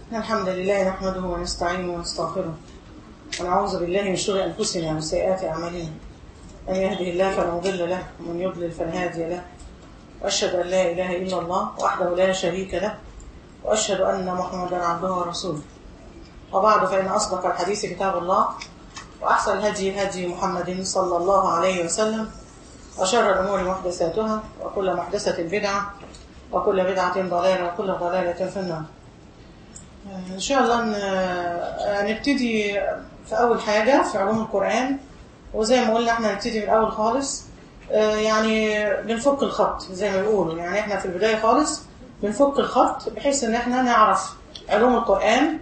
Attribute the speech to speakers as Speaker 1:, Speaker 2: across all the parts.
Speaker 1: الحمد لله نحمده ونستعينه ونستغفره ونعوذ بالله من شرور أنفسنا ومن سيئات أعمالنا من يهده الله فلا مضل له ومن يضلل فلا هادي له وأشهد أن لا إله إلا الله وحده لا شريك له وأشهد أن محمدا عبده ورسوله وبعد فإن أصدق الحديث كتاب الله وأحسن الهدي هدي محمد صلى الله عليه وسلم وشر الأمور محدثاتها وكل محدثة بدعة وكل بدعة ضلالة وكل ضلالة في النار إن شاء الله ن- نبتدي في أول حاجة في علوم القرآن وزي ما قلنا احنا نبتدي من الأول خالص آه، يعني بنفك الخط زي ما بيقولوا يعني احنا في البداية خالص بنفك الخط بحيث ان احنا نعرف علوم القرآن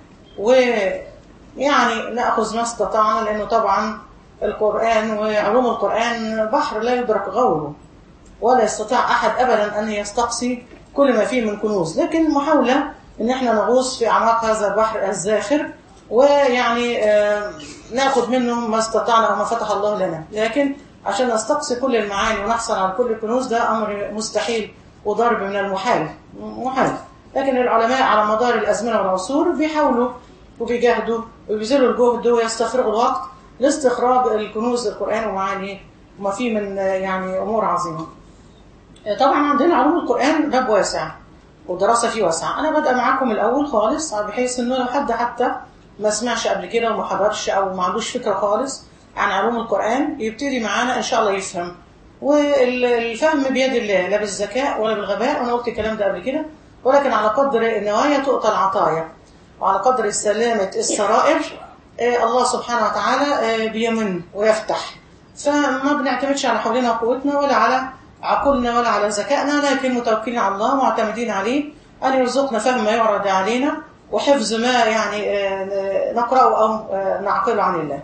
Speaker 1: ويعني نأخذ ما استطعنا لأنه طبعا القرآن وعلوم القرآن بحر لا يدرك غوره ولا يستطيع أحد أبدا أن يستقصي كل ما فيه من كنوز لكن محاولة ان احنا نغوص في اعماق هذا البحر الزاخر ويعني آه، ناخد منه ما استطعنا وما فتح الله لنا لكن عشان نستقصي كل المعاني ونحصل على كل الكنوز ده امر مستحيل وضرب من المحال محال لكن العلماء على مدار الازمنه والعصور بيحاولوا وبيجاهدوا وبيبذلوا الجهد ويستفرغوا الوقت لاستخراج الكنوز القران ومعانيه وما فيه من آه، يعني امور عظيمه طبعا عندنا علوم القرآن باب واسع ودراسة فيه واسعة أنا بادئه معاكم الأول خالص بحيث إنه لو حد حتى ما سمعش قبل كده وما حضرش أو ما عندوش فكرة خالص عن علوم القرآن يبتدي معانا إن شاء الله يفهم والفهم بيد الله لا بالذكاء ولا بالغباء وأنا قلت الكلام ده قبل كده ولكن على قدر النوايا تؤتى العطايا وعلى قدر سلامة السرائر آه، الله سبحانه وتعالى آه، بيمن ويفتح فما بنعتمدش على حولنا وقوتنا ولا على عقولنا ولا على ذكائنا لكن متوكلين على الله معتمدين عليه أن يرزقنا فهم ما يعرض علينا وحفظ ما يعني آه، نقرأه أو آه، نعقله عن الله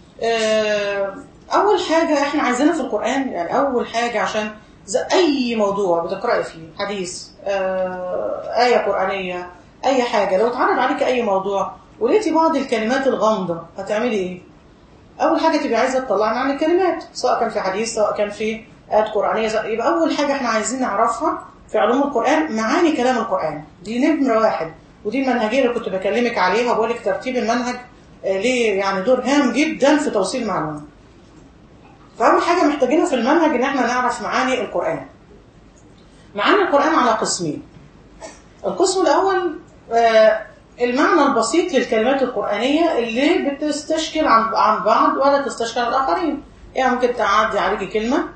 Speaker 1: آه، أول حاجة إحنا عايزينها في القرآن يعني أول حاجة عشان زي أي موضوع بتقرأي فيه حديث آه، آية قرآنية أي حاجة لو اتعرض عليك أي موضوع ولقيتي بعض الكلمات الغامضة هتعملي إيه؟ اول حاجه تبقى عايزه تطلعنا عن الكلمات سواء كان في حديث سواء كان في ايات قرانيه سواء- يبقى اول حاجه احنا عايزين نعرفها في علوم القران معاني كلام القران دي نمره واحد ودي المنهجيه اللي كنت بكلمك عليها بقول لك ترتيب المنهج آه، ليه يعني دور هام جدا في توصيل المعلومه فاول حاجه محتاجينها في المنهج ان احنا نعرف معاني القران معاني القران على قسمين القسم الاول آه، المعنى البسيط للكلمات القرآنية اللي بتستشكل عن عن بعض ولا تستشكل عن الآخرين يعني ممكن تعدي عليكي كلمة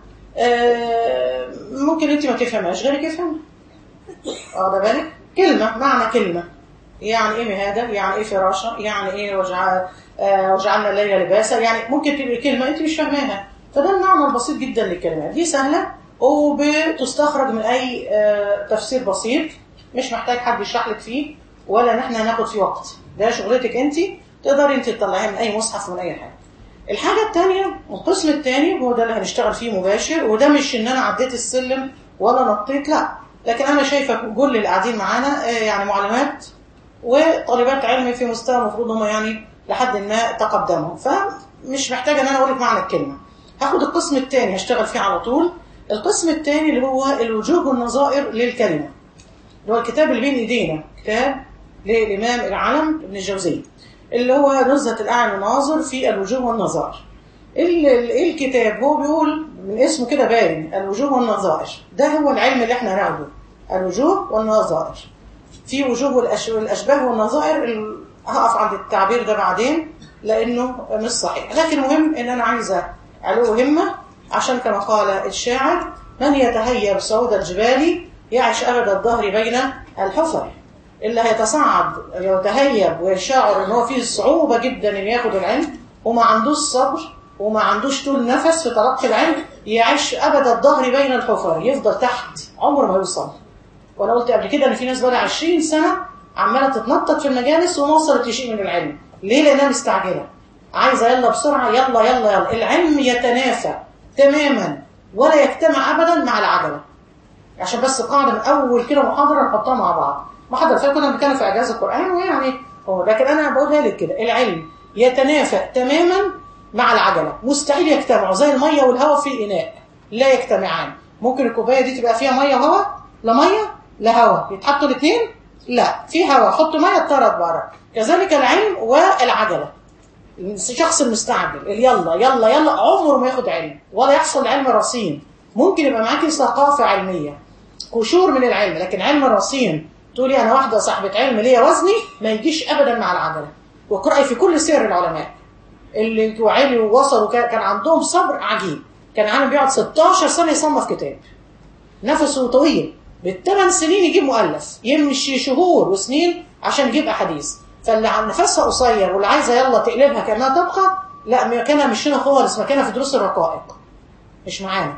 Speaker 1: آه، ممكن انت ما تفهمهاش غيرك يفهمها واخده بالك كلمة معنى كلمة يعني ايه مهادة يعني ايه فراشة يعني ايه وجع آه، وجعلنا الليل لباسا يعني ممكن تبقى كلمة انت مش فاهماها فده المعنى البسيط جدا للكلمات دي سهلة وبتستخرج من اي آه، تفسير بسيط مش محتاج حد يشرح لك فيه ولا ان احنا ناخد فيه وقت ده شغلتك انت تقدري انت تطلعيها من اي مصحف ومن اي حاجه الحاجه الثانيه القسم الثاني هو ده اللي هنشتغل فيه مباشر وده مش ان انا عديت السلم ولا نطيت لا لكن انا شايفه كل اللي قاعدين معانا آه، يعني معلمات وطالبات علم في مستوى المفروض هم يعني لحد ما تقدموا فمش محتاجه ان انا اقول لك معنى الكلمه هاخد القسم الثاني هشتغل فيه على طول القسم الثاني اللي هو الوجوه والنظائر للكلمه اللي هو الكتاب اللي بين ايدينا كتاب للامام العلم ابن الجوزي اللي هو نزهه الاعين والناظر في الوجوه والنظائر ال- ال- ايه الكتاب هو بيقول من اسمه كده باين الوجوه والنظائر ده هو العلم اللي احنا ناخده الوجوه والنظائر في وجوه الأش- الاشباه والنظائر ال- هقف عند التعبير ده بعدين لانه مش صحيح لكن المهم ان انا عايزه علو همه عشان كما قال الشاعر من يتهيب صعود الجبال يعش ابد الظهر بين الحفر اللي هيتصعد يتهيب ويشعر ان هو فيه صعوبه جدا ان ياخد العلم وما عندوش صبر وما عندوش طول نفس في تلقي العلم يعيش ابد الظهر بين الحفر يفضل تحت عمره ما يوصل وانا قلت قبل كده ان في ناس بقى 20 سنه عماله تتنطط في المجالس وما وصلت لشيء من العلم ليه لانها مستعجله عايزه يلا بسرعه يلا يلا يلا العلم يتنافى تماما ولا يجتمع ابدا مع العجله عشان بس قاعده من اول كده محاضره نحطها مع بعض محاضره فيها كنا بنتكلم في اعجاز القران ويعني هو لكن انا بقولها لك كده العلم يتنافى تماما مع العجله مستحيل يجتمعوا زي الميه والهواء في اناء لا يجتمعان ممكن الكوبايه دي تبقى فيها ميه وهواء لا ميه لا هواء يتحطوا الاثنين لا في هواء حط ميه اتطرد بره كذلك العلم والعجله الشخص المستعجل اللي يلا يلا يلا عمره ما ياخد علم ولا يحصل علم رصين ممكن يبقى معاكي ثقافه علميه قشور من العلم لكن علم رصين تقولي انا واحده صاحبه علم ليا وزني ما يجيش ابدا مع العجله واقراي في كل سير العلماء اللي وعلي ووصلوا كان كان عندهم صبر عجيب كان عالم بيقعد 16 سنه يصنف كتاب نفسه طويل بالثمان سنين يجيب مؤلف يمشي شهور وسنين عشان يجيب احاديث فاللي عن نفسها قصير واللي عايزه يلا تقلبها كانها طبخه لا مكانها مش هنا خالص مكانها في دروس الرقائق مش معانا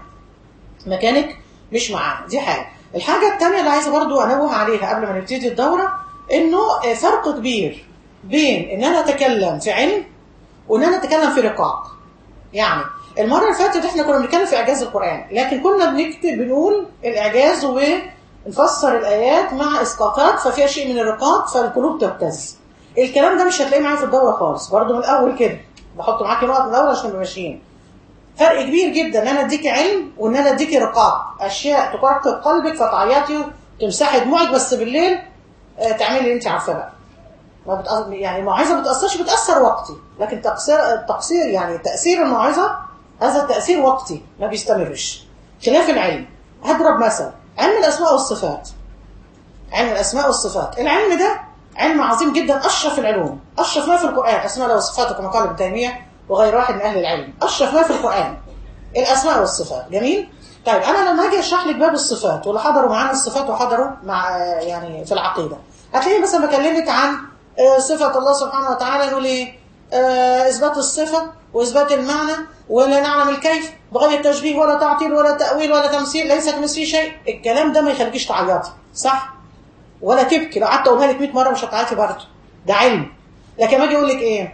Speaker 1: مكانك مش معانا دي حاجه الحاجه الثانيه اللي عايزه برضو انوه عليها قبل ما نبتدي الدوره انه فرق كبير بين ان انا اتكلم في علم وان انا اتكلم في رقاق يعني المره اللي فاتت احنا كنا بنتكلم في اعجاز القران لكن كنا بنكتب بنقول الاعجاز ونفسر الايات مع اسقاطات ففيها شيء من الرقاق فالقلوب تهتز الكلام ده مش هتلاقيه معايا في الدوره خالص برضو من الاول كده بحط معاكي نقط من الاول عشان نبقى ماشيين فرق كبير جدا ان انا اديكي علم وان انا اديكي رقاق اشياء تقرقب قلبك فتعيطي وتمسحي دموعك بس بالليل آه تعملي اللي انت عارفاه بقى ما بتأ... يعني الموعظه ما بتاثرش بتاثر وقتي لكن تقصير التقصير يعني تاثير الموعظه هذا التاثير وقتي ما بيستمرش خلاف العلم هضرب مثل علم الاسماء والصفات علم الاسماء والصفات العلم ده علم عظيم جدا اشرف العلوم اشرف ما في القران اسماء وصفاته كما قال ابن تيميه وغير واحد من اهل العلم اشرف ما في القران الاسماء والصفات جميل طيب انا لما اجي اشرح لك باب الصفات واللي حضروا معانا الصفات وحضروا مع يعني في العقيده هتلاقي مثلا بكلمك عن صفه الله سبحانه وتعالى نقول ايه اثبات الصفه واثبات المعنى ولا نعلم الكيف بغير تشبيه ولا تعطيل ولا تاويل ولا تمثيل ليس كمثله شيء الكلام ده ما يخليكيش تعيطي صح ولا تبكي لو قعدت اقولها لك 100 مره مش هتعيطي برضه ده علم لكن ما اجي اقول لك ايه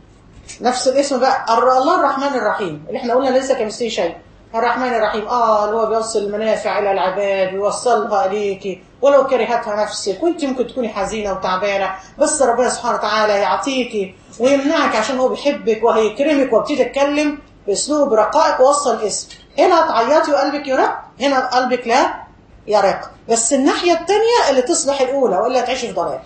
Speaker 1: نفس الاسم بقى الله الرحمن الرحيم اللي احنا قلنا ليس كمثله شيء الرحمن الرحيم اه اللي هو بيوصل المنافع الى العباد ويوصلها اليكي ولو كرهتها نفسك وانت ممكن تكوني حزينه وتعبانه بس ربنا سبحانه وتعالى يعطيكي ويمنعك عشان هو بيحبك وهيكرمك وابتدي اتكلم باسلوب رقائق ووصل الاسم هنا تعيطي وقلبك يرق هنا قلبك لا يرق بس الناحيه الثانيه اللي تصلح الاولى والا تعيشي في ضلال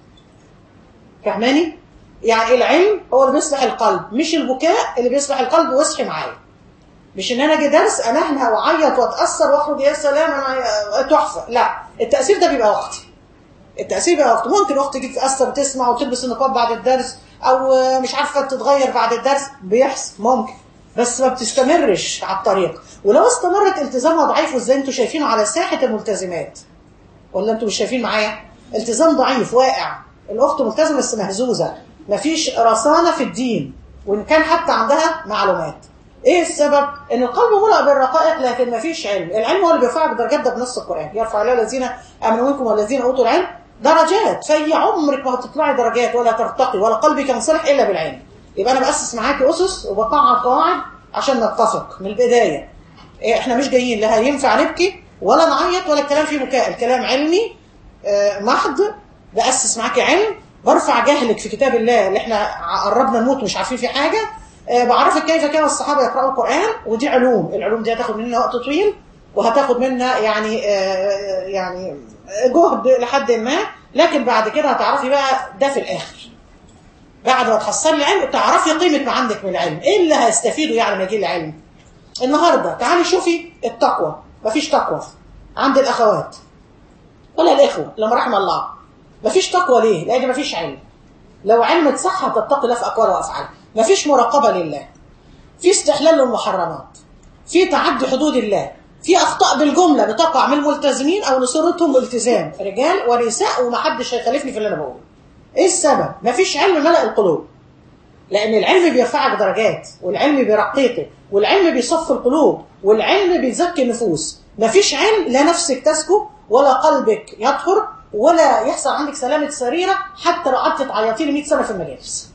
Speaker 1: فاهماني يعني العلم هو اللي بيصلح القلب مش البكاء اللي بيصلح القلب واصحي معايا مش ان انا اجي درس انهنى واعيط واتاثر واخرج يا سلام انا تحفه لا التاثير ده بيبقى وقتي التاثير بيبقى وقتي ممكن اختي تيجي تاثر وتسمع وتلبس النقاب بعد الدرس او مش عارفه تتغير بعد الدرس بيحصل ممكن بس ما بتستمرش على الطريق ولو استمرت التزامها ضعيف وازاي انتوا شايفينه على ساحه الملتزمات ولا انتوا مش شايفين معايا التزام ضعيف واقع الاخت ملتزمه بس مهزوزه مفيش رصانه في الدين وان كان حتى عندها معلومات ايه السبب ان القلب ملأ بالرقائق لكن ما فيش علم العلم هو اللي بيرفعك درجات ده بنص القران يرفع الله الذين امنوا منكم والذين اوتوا العلم درجات فهي عمرك ما هتطلعي درجات ولا ترتقي ولا قلبك ينصلح الا بالعلم يبقى انا باسس معاكي اسس وبقعد قواعد عشان نتفق من البدايه إيه احنا مش جايين لا هينفع نبكي ولا نعيط ولا الكلام فيه بكاء الكلام علمي آه محض باسس معاكي علم برفع جهلك في كتاب الله اللي احنا قربنا نموت مش عارفين فيه حاجه أه بعرفك كيف كان الصحابه يقراوا القران ودي علوم العلوم دي هتاخد مننا وقت طويل وهتاخد منا يعني أه يعني جهد لحد ما لكن بعد كده هتعرفي بقى ده في الاخر بعد ما تحصلي العلم تعرفي قيمه ما عندك من العلم ايه اللي هستفيده يعني لما يجي لي علم النهارده تعالي شوفي التقوى مفيش تقوى عند الاخوات ولا الاخوه لما رحم الله مفيش تقوى ليه لان مفيش علم لو علمت صح هتتقي الله في اقوالها وافعالها مفيش مراقبه لله في استحلال للمحرمات في تعدي حدود الله في اخطاء بالجمله بتقع من الملتزمين او لصورتهم التزام رجال ونساء ومحدش هيخالفني في اللي انا بقوله ايه السبب مفيش علم ملأ القلوب لان العلم بيرفعك درجات والعلم بيرقيك والعلم بيصفي القلوب والعلم بيزكي النفوس مفيش علم لا نفسك تسكو ولا قلبك يطهر ولا يحصل عندك سلامة سريرة حتى لو قعدت تعيطي لي 100 سنة في المجالس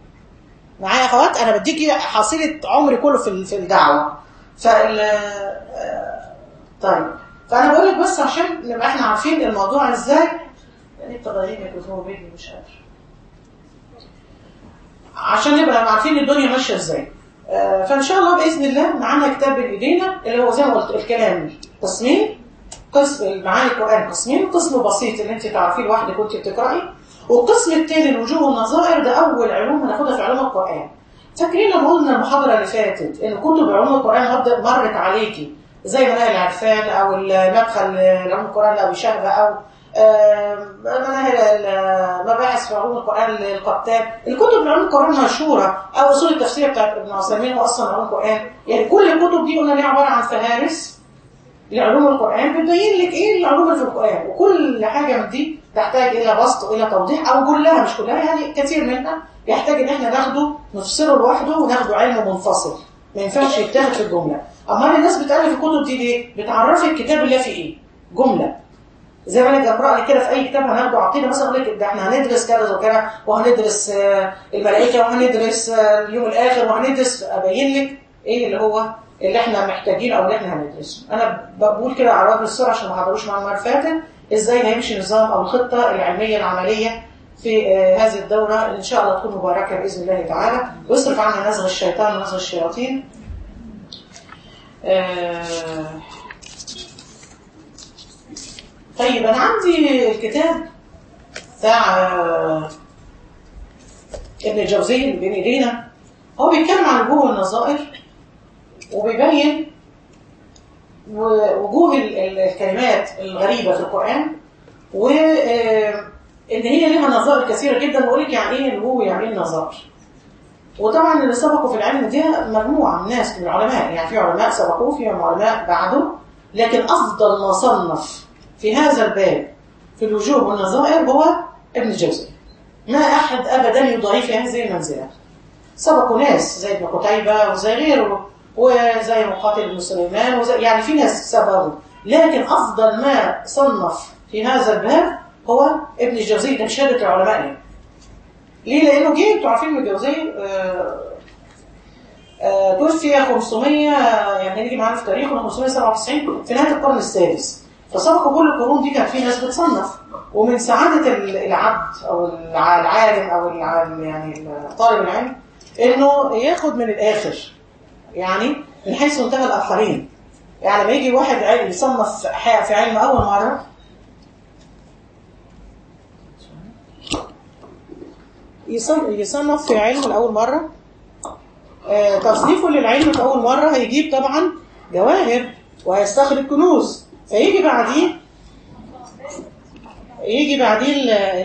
Speaker 1: معايا يا اخوات انا بديكي حصيله عمري كله في في الدعوه فال طيب فانا بقول لك بس عشان نبقى احنا عارفين الموضوع ازاي يعني تغيري ميكروفون بيجي مش عارف عشان نبقى عارفين الدنيا ماشيه ازاي فان شاء الله باذن الله معانا كتاب بين ايدينا اللي هو زي ما قلت الكلام تصميم قسم معاني القرآن قسمين قسم بسيط اللي انت تعرفيه لوحدك وانت بتقرأي والقسم الثاني الوجوه والنظائر ده أول علوم هناخدها في علوم القرآن فاكرين لما قلنا المحاضرة اللي فاتت إن كتب علوم القرآن مبدأ مرت عليكي زي مناهج العرفان أو المدخل لعلوم القرآن لأبي شهبة أو مناهج المباحث في علوم القرآن للقبطان الكتب علوم القرآن مشهورة أو أصول التفسير بتاعت ابن عثيمين هو أصلا علوم القرآن يعني كل الكتب دي قلنا ليها عبارة عن فهارس لعلوم القرآن بتبين لك إيه العلوم اللي في القرآن وكل حاجة من دي تحتاج إلى بسط وإلى توضيح أو كلها مش كلها يعني كثير منها يحتاج إن إحنا ناخده نفصله لوحده وناخده علم منفصل ما ينفعش يتاخد في الجملة أمال الناس بتألف الكتب دي ليه؟ بتعرفي الكتاب اللي فيه إيه؟ جملة زي ما انا اقرا لك كده في اي كتاب هناخده عقيده مثلا اقول لك ده احنا هندرس كذا وكذا وهندرس الملائكه وهندرس اليوم الاخر وهندرس ابين لك ايه اللي هو اللي احنا محتاجينه او اللي احنا هندرسه انا بقول كده على وجه السرعه عشان ما حضروش معانا المره اللي فاتت ازاي هيمشي النظام او الخطه العلميه العمليه في هذه الدوره اللي ان شاء الله تكون مباركه باذن الله تعالى ويصرف عنا نزغ الشيطان ونزغ الشياطين آه طيب أنا عندي الكتاب بتاع ابن الجوزي اللي بين ايدينا هو بيتكلم عن وجوه النظائر وبيبين وجوه الكلمات الغريبة في القرآن وإن هي لها نظائر كثيرة جدا بقول لك يعني إيه الوجوه يعني إيه النظائر وطبعا اللي سبقوا في العلم دي مجموعة من ناس من العلماء يعني في علماء سبقوه في علماء بعده لكن أفضل ما صنف في هذا الباب في الوجوه والنظائر هو ابن الجوزي ما أحد أبدا يضاهي في هذه المنزلة سبقوا ناس زي ابن قتيبة وزي غيره وزي مقاتل بن سليمان وزي يعني في ناس سبقوا لكن أفضل ما صنف في هذا الباب هو ابن الجوزي ده بشهادة العلماء ليه؟ ليه؟ لأنه جه انتوا عارفين ابن الجوزي توفي 500 يعني هنيجي معانا في تاريخه 597 في نهاية القرن السادس فسبق كل القرون دي كان في ناس بتصنف ومن سعادة العبد أو العالم أو يعني طالب العلم إنه ياخد من الآخر يعني من حيث انتهى الآخرين يعني لما يجي واحد علم يصنف في علم أول مرة يصنف في علم لأول مرة تصنيفه للعلم في أول مرة هيجيب طبعا جواهر وهيستخرج كنوز فيجي بعديه يجي بعديه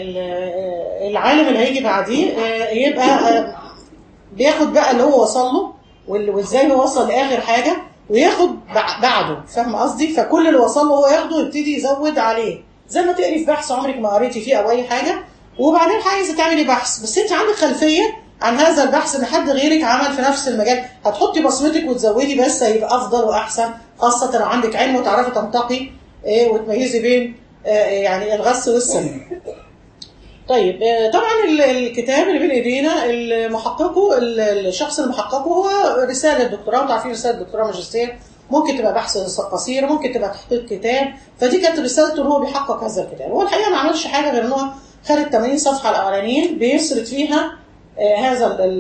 Speaker 1: العالم اللي هيجي بعديه يبقى بياخد بقى اللي هو وصل له وازاي هو وصل لاخر حاجه وياخد بعده فاهم قصدي فكل اللي وصل له هو ياخده ويبتدي يزود عليه زي ما تقري في بحث عمرك ما قريتي فيه او اي حاجه وبعدين عايزه تعملي بحث بس انت عندك خلفيه عن هذا البحث ان حد غيرك عمل في نفس المجال هتحطي بصمتك وتزودي بس هيبقى افضل واحسن خاصه لو عندك علم وتعرفي تنتقي إيه وتميزي بين إيه يعني الغث والسمين طيب طبعا الكتاب اللي بين ايدينا المحققه الشخص اللي محققه هو رساله دكتوراه انتوا عارفين رساله دكتوراه ماجستير ممكن تبقى بحث قصير ممكن تبقى تحقيق كتاب فدي كانت رسالته ان هو بيحقق هذا الكتاب هو الحقيقه ما عملش حاجه غير ان هو خد ال 80 صفحه الاولانيين بيسرد فيها هذا ال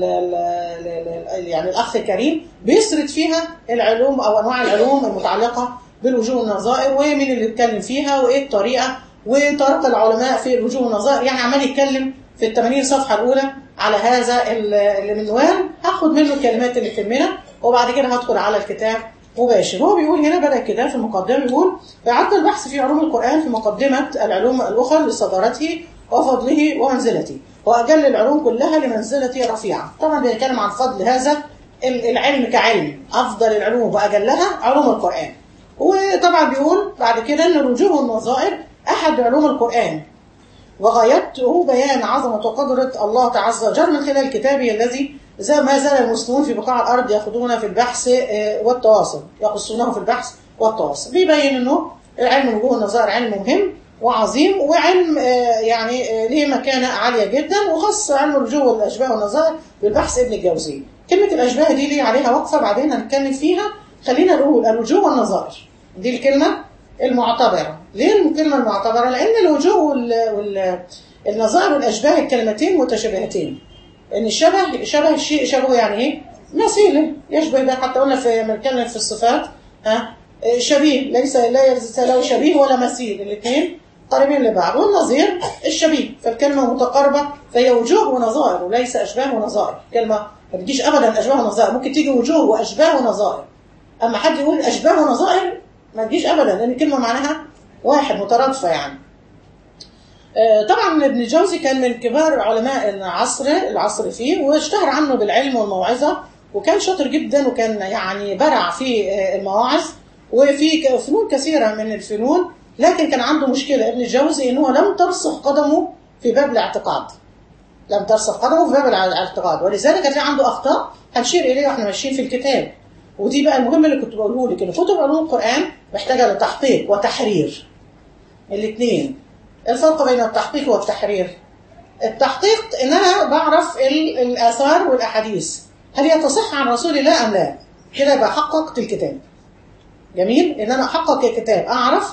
Speaker 1: ال يعني الاخ الكريم بيسرد فيها العلوم او انواع العلوم المتعلقه بالوجوه والنظائر ومين اللي اتكلم فيها وايه الطريقه وطريقه العلماء في الوجوه والنظائر يعني عمال يتكلم في ال 80 صفحه الاولى على هذا المنوال هاخد منه الكلمات اللي تهمنا وبعد كده هدخل على الكتاب مباشر هو بيقول هنا بدأ الكتاب في المقدمة بيقول أعد البحث في علوم القرآن في مقدمة العلوم الأخرى لصدارته وفضله ومنزلته وأجل العلوم كلها لمنزلته رفيعة طبعا بيتكلم عن فضل هذا العلم كعلم أفضل العلوم وأجلها علوم القرآن وطبعا بيقول بعد كده أن الوجوه والنظائر أحد علوم القرآن وغايته بيان عظمة وقدرة الله تعز وجل من خلال كتابه الذي زي ما زال المسلمون في بقاع الأرض يأخذون في البحث والتواصل يقصونه في البحث والتواصل بيبين أنه علم الوجوه والنظائر علم مهم وعظيم وعلم يعني له مكانة عالية جدا وخاص علم الوجوه والأشباه والنظائر بالبحث ابن الجوزي كلمة الأشباه دي ليه عليها وقفة بعدين هنتكلم فيها خلينا نقول الوجوه والنظائر دي الكلمة المعتبرة ليه الكلمة المعتبرة؟ لأن الوجوه والنظائر والأشباه الكلمتين متشابهتين ان الشبه شبه الشيء شبهه يعني ايه مثيله يشبه ده حتى قلنا في بنتكلم في الصفات ها شبيه ليس ليس له شبيه ولا مثيل الاثنين قريبين لبعض والنظير الشبيه فالكلمة متقاربة فهي وجوه ونظائر وليس أشباه ونظائر كلمة ما تجيش أبدا أشباه ونظائر ممكن تيجي وجوه وأشباه ونظائر أما حد يقول أشباه ونظائر ما تجيش أبدا لأن الكلمة معناها واحد مترادفة يعني طبعا ابن الجوزي كان من كبار علماء العصر العصر فيه واشتهر عنه بالعلم والموعظة وكان شاطر جدا وكان يعني برع في المواعظ وفي فنون كثيرة من الفنون لكن كان عنده مشكلة ابن الجوزي انه لم ترسخ قدمه في باب الاعتقاد لم ترسخ قدمه في باب الاعتقاد ولذلك هتلاقي عنده اخطاء هنشير اليها واحنا ماشيين في الكتاب ودي بقى المهم اللي كنت بقوله لك ان كتب علوم القرآن محتاجة لتحقيق وتحرير الاثنين الفرق بين التحقيق والتحرير التحقيق ان انا بعرف الاثار والاحاديث هل هي تصح عن رسول الله ام لا كده يبقى حققت الكتاب جميل ان انا احقق الكتاب اعرف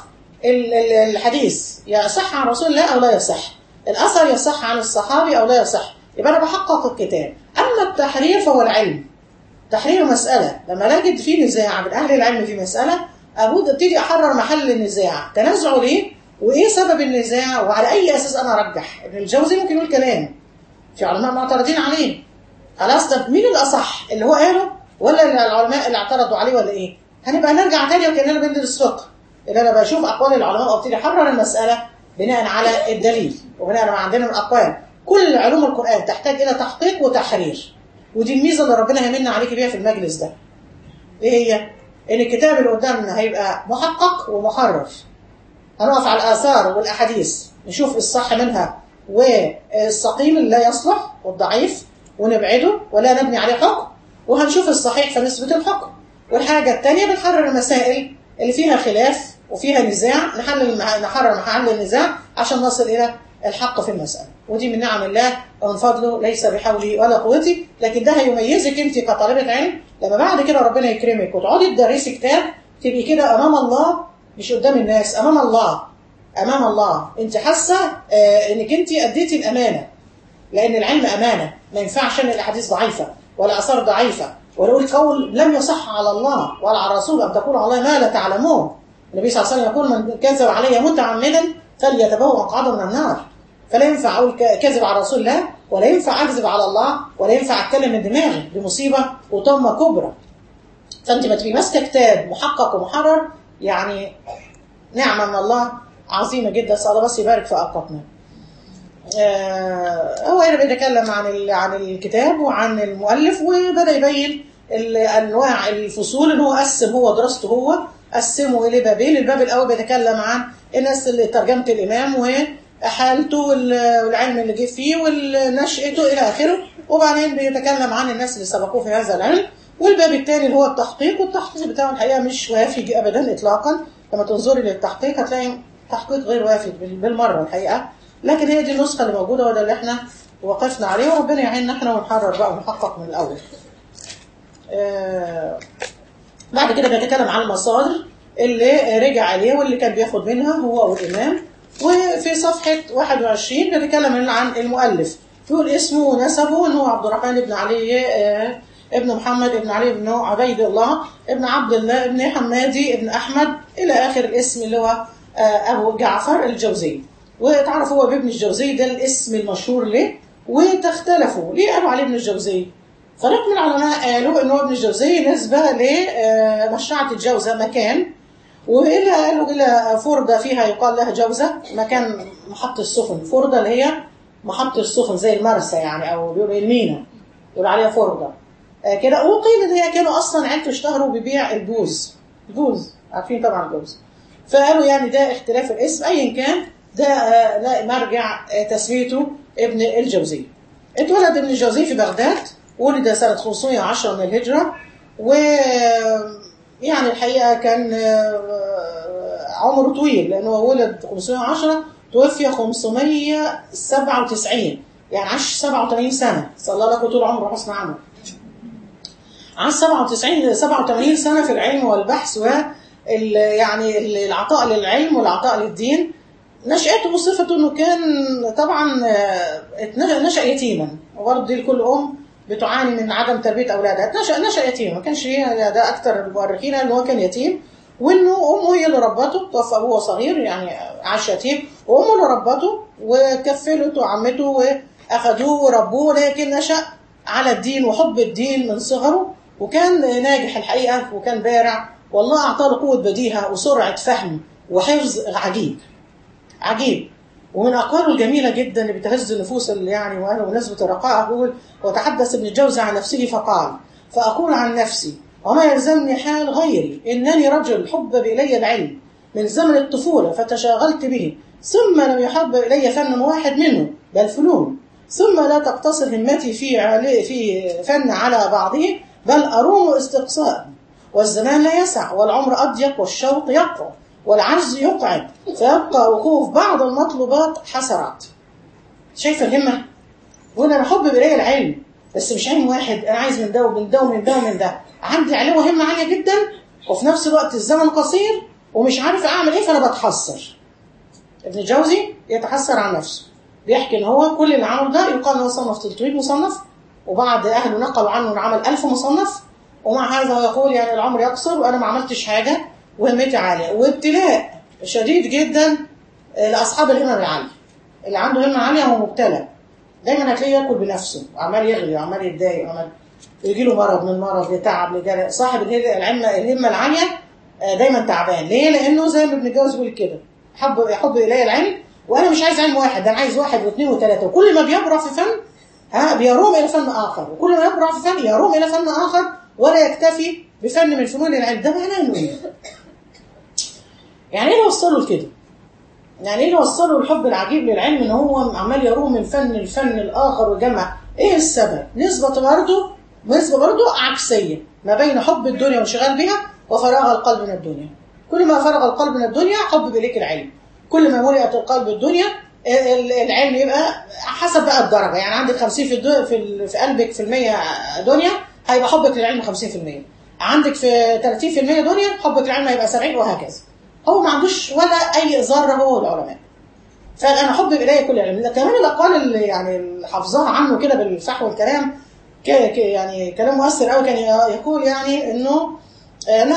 Speaker 1: الحديث يصح عن رسول الله او لا يصح الاثر يصح عن الصحابي او لا يصح يبقى انا بحقق الكتاب اما التحرير فهو العلم تحرير مساله لما نجد في نزاع من اهل العلم في مساله ابود ابتدي احرر محل النزاع تنازعوا ليه وايه سبب النزاع وعلى اي اساس انا ارجح ابن الجوزي ممكن يقول كلام في علماء معترضين عليه خلاص طب مين الاصح اللي هو قاله ولا العلماء اللي اعترضوا عليه ولا ايه هنبقى نرجع تاني وكاننا بندرس فقه ان انا بشوف اقوال العلماء وابتدي احرر المساله بناء على الدليل وبناء ما عندنا من اقوال كل علوم القران تحتاج الى تحقيق وتحرير ودي الميزه اللي ربنا يمن عليك بيها في المجلس ده ايه هي ان الكتاب اللي قدامنا هيبقى محقق ومحرر هنقف على الآثار والأحاديث نشوف الصح منها والسقيم اللي لا يصلح والضعيف ونبعده ولا نبني عليه حكم وهنشوف الصحيح فنثبت الحكم والحاجة الثانية بنحرر المسائل اللي فيها خلاف وفيها نزاع نحلل نحرر محل النزاع عشان نصل إلى الحق في المسألة ودي من نعم الله ومن فضله ليس بحولي ولا قوتي لكن ده هيميزك انت كطالبة علم لما بعد كده ربنا يكرمك وتقعدي تدرسي كتاب تبقي كده أمام الله مش قدام الناس امام الله امام الله انت حاسه آه انك انت اديتي الامانه لان العلم امانه ما ينفعش ان الاحاديث ضعيفه ولا اثار ضعيفه ولا اقول قول لم يصح على الله ولا على الرسول ان تقول على الله ما لا تعلمون النبي صلى الله عليه وسلم يقول من كذب علي متعمدا فليتبوأ مقعده من النار فلا ينفع اقول كذب على رسول الله ولا ينفع اكذب على الله ولا ينفع اتكلم من دماغي دي مصيبه وطمه كبرى فانت ما تبقي ماسكه كتاب محقق ومحرر يعني نعمة من الله عظيمة جدا صلى الله بس يبارك في أوقاتنا آه هو هنا بيتكلم عن عن الكتاب وعن المؤلف وبدأ يبين أنواع الفصول اللي هو قسم هو دراسته هو قسمه إلى بابين الباب الأول بيتكلم عن الناس اللي ترجمة الإمام وحالته والعلم اللي جه فيه ونشأته إلى آخره وبعدين بيتكلم عن الناس اللي سبقوه في هذا العلم والباب الثاني اللي هو التحقيق والتحقيق بتاعه الحقيقة مش وافي أبدا إطلاقا لما تنظري للتحقيق هتلاقي تحقيق غير وافي بالمرة الحقيقة لكن هي دي النسخة اللي موجودة وده اللي احنا وقفنا عليه وربنا يعيننا احنا ونحرر بقى ونحقق من الأول آه بعد كده بيتكلم عن المصادر اللي رجع عليه واللي كان بياخد منها هو والإمام وفي صفحة 21 بيتكلم عن المؤلف يقول اسمه ونسبه انه عبد الرحمن بن علي آه ابن محمد ابن علي بن عبيد الله ابن عبد الله ابن حمادي ابن أحمد إلى آخر الاسم اللي هو أبو جعفر الجوزي وتعرف هو بابن الجوزي ده الاسم المشهور له وتختلفوا ليه قالوا عليه ابن الجوزي فريق من العلماء قالوا انه ابن الجوزي نسبة لمشرعة الجوزة مكان وإلى قالوا إلى فردة فيها يقال لها جوزة مكان محطة السفن فردة اللي هي محطة السفن زي المرسى يعني أو بيقولوا المينا يقولوا عليها فردة كده وقيل ان هي كانوا اصلا عيلته اشتهروا ببيع البوز البوز عارفين طبعا البوز فقالوا يعني ده اختلاف الاسم ايا كان ده لا مرجع تسميته ابن الجوزي اتولد ابن الجوزي في بغداد ولد سنة 510 من الهجرة و يعني الحقيقة كان عمره طويل لأنه ولد 510 توفي 597 يعني عاش 87 سنة صلى الله عليه طول عمره حسن عمل عن 97 87 سنة في العلم والبحث و يعني العطاء للعلم والعطاء للدين نشأته وصفته انه كان طبعا نشأ يتيما وبرضه دي لكل ام بتعاني من عدم تربيه اولادها نشأ نشأ يتيم ما كانش ده اكثر المؤرخين ان هو كان يتيم وانه امه هي اللي ربته توفى ابوه صغير يعني عاش يتيم وامه اللي ربته وكفلته وعمته واخدوه وربوه لكن نشا على الدين وحب الدين من صغره وكان ناجح الحقيقه وكان بارع والله اعطاه له قوه بديهه وسرعه فهم وحفظ عجيب عجيب ومن اقواله الجميله جدا اللي بتهز النفوس اللي يعني وانا بمناسبه الرقاء اقول وتحدث ابن الجوزي عن نفسه فقال فاقول عن نفسي وما يلزمني حال غيري انني رجل حبب الي العلم من زمن الطفوله فتشاغلت به ثم لم يحب الي فن واحد منه بل فنون ثم لا تقتصر همتي في عل- في فن على بعضه بل اروم استقصاء والزمان لا يسع والعمر اضيق والشوق يقوى والعجز يقعد فيبقى وقوف بعض المطلوبات حسرات شايفه الهمه بقول انا حب الي العلم بس مش علم واحد انا عايز من ده ومن ده ومن ده ومن ده عندي عليه همه عاليه جدا وفي نفس الوقت الزمن قصير ومش عارف اعمل ايه فانا بتحسر ابن الجوزي يتحسر عن نفسه بيحكي ان هو كل اللي عمله ده يقال ان هو صنف 300 مصنف وبعد اهله نقلوا عنه انه عمل 1000 مصنف ومع هذا هو يقول يعني العمر يقصر وانا ما عملتش حاجه وهمتي عاليه وابتلاء شديد جدا لاصحاب الهمم العاليه اللي عنده همه عاليه هو مبتلى دايما هتلاقيه ياكل بنفسه وعمال يغلي وعمال يتضايق وعمال يجي له مرض من مرض لتعب لجلع صاحب الهمه العلم الهمه العاليه آه، دايما تعبان ليه؟ لانه زي ما ابن الجوز بيقول كده حب يحب الي العلم وانا مش عايز علم واحد انا عايز واحد واثنين وثلاثه وكل ما بيبرع في فن ها بيروم الى فن اخر وكل ما يبرع في فن يروم الى فن اخر ولا يكتفي بفن من فنون العلم ده معناه انه ايه؟ يعني ايه اللي وصله لكده؟ يعني ايه اللي وصله الحب العجيب للعلم ان هو عمال يروم من فن الفن الاخر وجمع ايه السبب؟ نسبة برضه نسبة برضه عكسية ما بين حب الدنيا وانشغال بها وفراغ القلب من الدنيا كل ما فرغ القلب من الدنيا حب إليك العلم كل ما ملئت القلب الدنيا ال- العلم يبقى حسب بقى الدرجة يعني عندك 50 في الدنيا في, ال- في قلبك في المية دنيا هيبقى حبك للعلم 50% عندك في 30% دنيا حبك للعلم هيبقى 70 وهكذا هو ما عندوش ولا أي ذرة هو والعلماء فانا حب الي كل علم ده كمان الاقوال اللي يعني اللي حافظاها عنه كده بالفحوى والكلام ك- ك- يعني كلام مؤثر قوي كان يقول يعني انه انا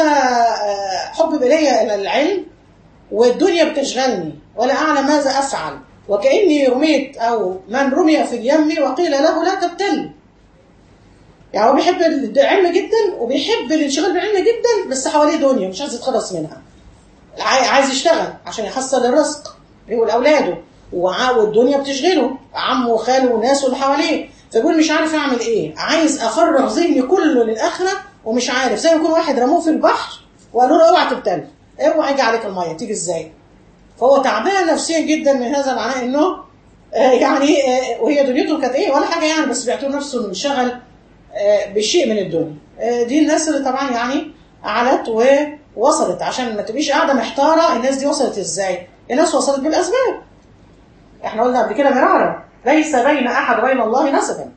Speaker 1: آه، حب الي العلم والدنيا بتشغلني ولا اعلم ماذا افعل وكاني رميت او من رمي في اليم وقيل له لا تبتل يعني هو بيحب العلم جدا وبيحب الانشغال بالعلم جدا بس حواليه دنيا مش عايز يتخلص منها عاي- عايز يشتغل عشان يحصل الرزق هو لاولاده وع- والدنيا بتشغله عمه وخاله والناس اللي حواليه فبيقول مش عارف اعمل ايه عايز افرغ ذهني كله للاخره ومش عارف زي ما يكون واحد رموه في البحر وقالوا له اوعى تبتل اوعى يجي عليك الميه تيجي ازاي فهو تعبان نفسيا جدا من هذا المعنى انه آه، يعني آه، وهي دنيته كانت ايه ولا حاجه يعني بس بيعتبر نفسه انه انشغل آه، بشيء من الدنيا آه، دي الناس اللي طبعا يعني علت ووصلت عشان ما تبقيش قاعده محتاره الناس دي وصلت ازاي الناس وصلت بالاسباب احنا قلنا قبل كده مرارا ليس بين احد وبين الله نسبا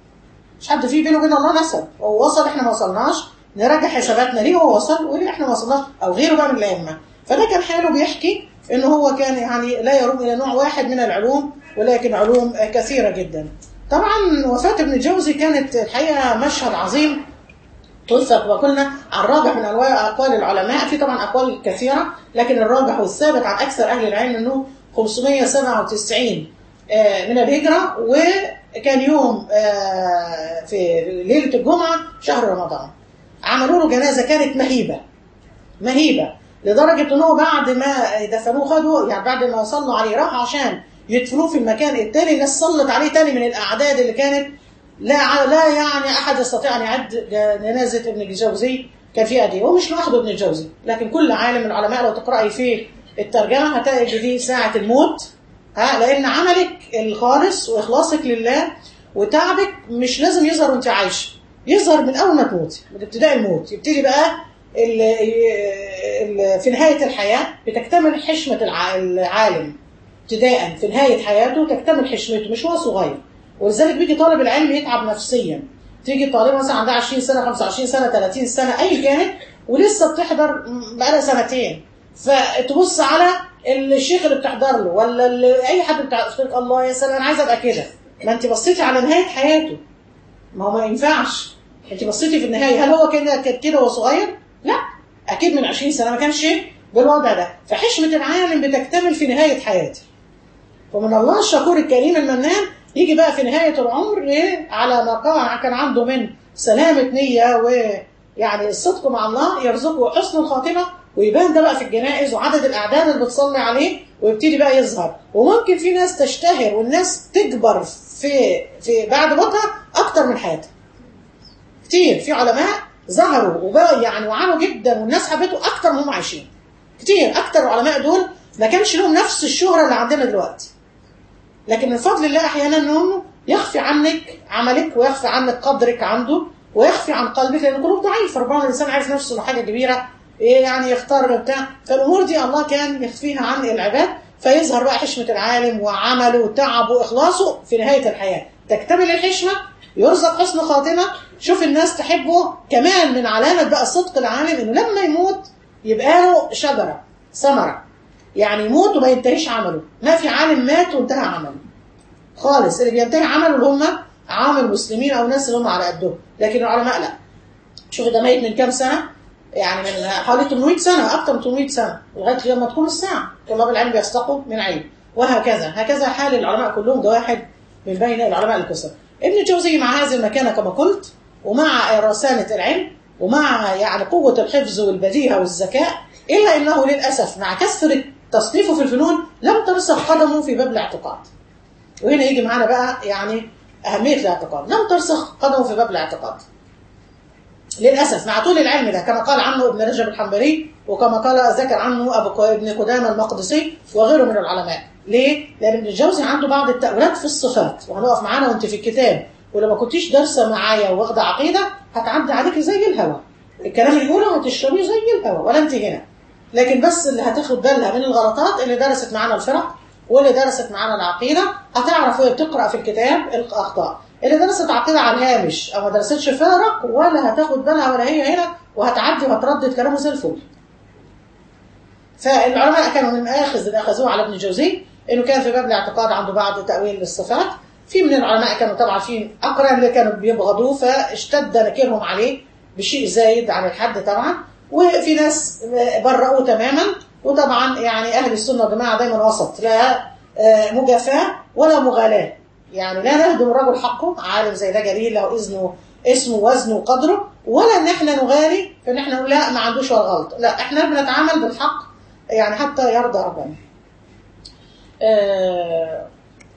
Speaker 1: مش حد فيه بينه وبين الله نسب هو وصل احنا ما وصلناش نراجع حساباتنا ليه هو وصل وليه احنا ما وصلناش او غيره بقى من الائمه فده كان حاله بيحكي ان هو كان يعني لا يروم الى نوع واحد من العلوم ولكن علوم كثيره جدا طبعا وفاه ابن الجوزي كانت الحقيقه مشهد عظيم توثق وقلنا عن الراجح من انواع اقوال العلماء في طبعا اقوال كثيره لكن الراجح والثابت عن اكثر اهل العلم انه 597 آه، من الهجره وكان يوم آه، في ليله الجمعه شهر رمضان عملوا له جنازه كانت مهيبه مهيبه لدرجه ان هو بعد ما دفنوه خدوا يعني بعد ما صلوا عليه راحوا عشان يدفنوه في المكان التاني الناس صلت عليه تاني من الاعداد اللي كانت لا ع- لا يعني احد يستطيع ان يعد جنازه ابن الجوزي كان فيها دي هو مش لوحده ابن الجوزي لكن كل عالم من العلماء لو تقراي في الترجمه هتلاقي دي ساعه الموت ها لان عملك الخالص واخلاصك لله وتعبك مش لازم يظهر وانت عايشه يظهر من اول ما تموتي من ابتداء الموت يبتدي بقى ال ال في نهايه الحياه بتكتمل حشمه الع- العالم ابتداء في نهايه حياته تكتمل حشمته مش هو صغير ولذلك بيجي طالب العلم يتعب نفسيا تيجي طالبه مثلا عندها 20 سنه 25 سنه 30 سنه اي كانت ولسه بتحضر بقالها سنتين فتبص على الشيخ اللي بتحضر له ولا اللي اي حد بتاع تقول لك الله يا سلام انا عايزه ابقى كده ما انت بصيتي على نهايه حياته ما هو ما ينفعش انت بصيتي في النهايه هل هو كده كان كده وهو صغير؟ لا اكيد من 20 سنه ما كانش بالوضع ده فحشمه العالم بتكتمل في نهايه حياته ومن الله الشكور الكريم المنان يجي بقى في نهايه العمر إيه؟ على ما قا- كان عنده من سلامه نيه ويعني الصدق مع الله يرزقه حسن الخاتمه ويبان ده بقى في الجنائز وعدد الاعداد اللي بتصلي عليه ويبتدي بقى يظهر وممكن في ناس تشتهر والناس تكبر في في بعد موتها اكتر من حياتها كتير في علماء ظهروا وبقى يعني وعانوا جدا والناس حبته اكتر ما هم عايشين كتير اكتر العلماء دول ما كانش لهم نفس الشهره اللي عندنا دلوقتي لكن من فضل الله احيانا انه يخفي عنك عملك ويخفي عنك قدرك عنده ويخفي عن قلبك لان القلوب ضعيفه ربما الانسان عارف نفسه انه حاجه كبيره ايه يعني يختار بتاع فالامور دي الله كان يخفيها عن العباد فيظهر بقى حشمه العالم وعمله وتعبه واخلاصه في نهايه الحياه تكتمل الحشمه يرزق حسن خاتمه شوف الناس تحبه كمان من علامه بقى صدق العالم انه لما يموت يبقى له شجره ثمره يعني يموت وما ينتهيش عمله ما في عالم مات وانتهى عمله خالص اللي بينتهي عمله اللي هم عام المسلمين او الناس اللي هم على قدهم لكن العلماء لا شوف ده ميت من كام سنه يعني من حوالي 800 سنه اكثر من 800 سنه لغايه لما تكون الساعه طلاب العلم بيستقوا من علم وهكذا هكذا حال العلماء كلهم ده واحد من بين العلماء الكثر ابن الجوزي مع هذه المكانه كما قلت ومع رسانه العلم ومع يعني قوه الحفظ والبديهه والذكاء الا انه للاسف مع كثره تصنيفه في الفنون لم ترسخ قدمه في باب الاعتقاد وهنا يجي معانا بقى يعني أهمية الاعتقاد لم ترسخ قدمه في باب الاعتقاد للأسف مع طول العلم ده كما قال عنه ابن رجب الحنبلي وكما قال ذكر عنه أبو ابن قدامة المقدسي وغيره من العلماء ليه؟ لأن ابن الجوزي عنده بعض التأويلات في الصفات وهنقف معانا وانت في الكتاب ولما كنتيش دارسة معايا واخدة عقيدة هتعدي عليك زي الهوا الكلام اللي بيقوله هتشربيه زي الهوا ولا انت هنا لكن بس اللي هتاخد بالها من الغلطات اللي درست معانا الفرق واللي درست معانا العقيدة هتعرف وهي بتقرأ في الكتاب الأخطاء اللي درست عقيدة على الهامش أو ما درستش فرق ولا هتاخد بالها ولا هي هنا وهتعدي وهتردد كلامه زي الفل فالعلماء كانوا من المآخذ اللي أخذوه على ابن الجوزي إنه كان في باب الاعتقاد عنده بعض تأويل للصفات في من العلماء كانوا طبعا في أقران اللي كانوا بيبغضوه فاشتد نكيرهم عليه بشيء زايد عن الحد طبعا وفي ناس برأوه تماما وطبعا يعني أهل السنة والجماعة دايما وسط لا مجافاة ولا مغالاة يعني لا نهدم الرجل حقه عالم زي ده جليل له إذنه اسمه وزنه وقدره ولا ان احنا نغالي في ان احنا نقول لا ما عندوش ولا غلط لا احنا بنتعامل بالحق يعني حتى يرضى ربنا آه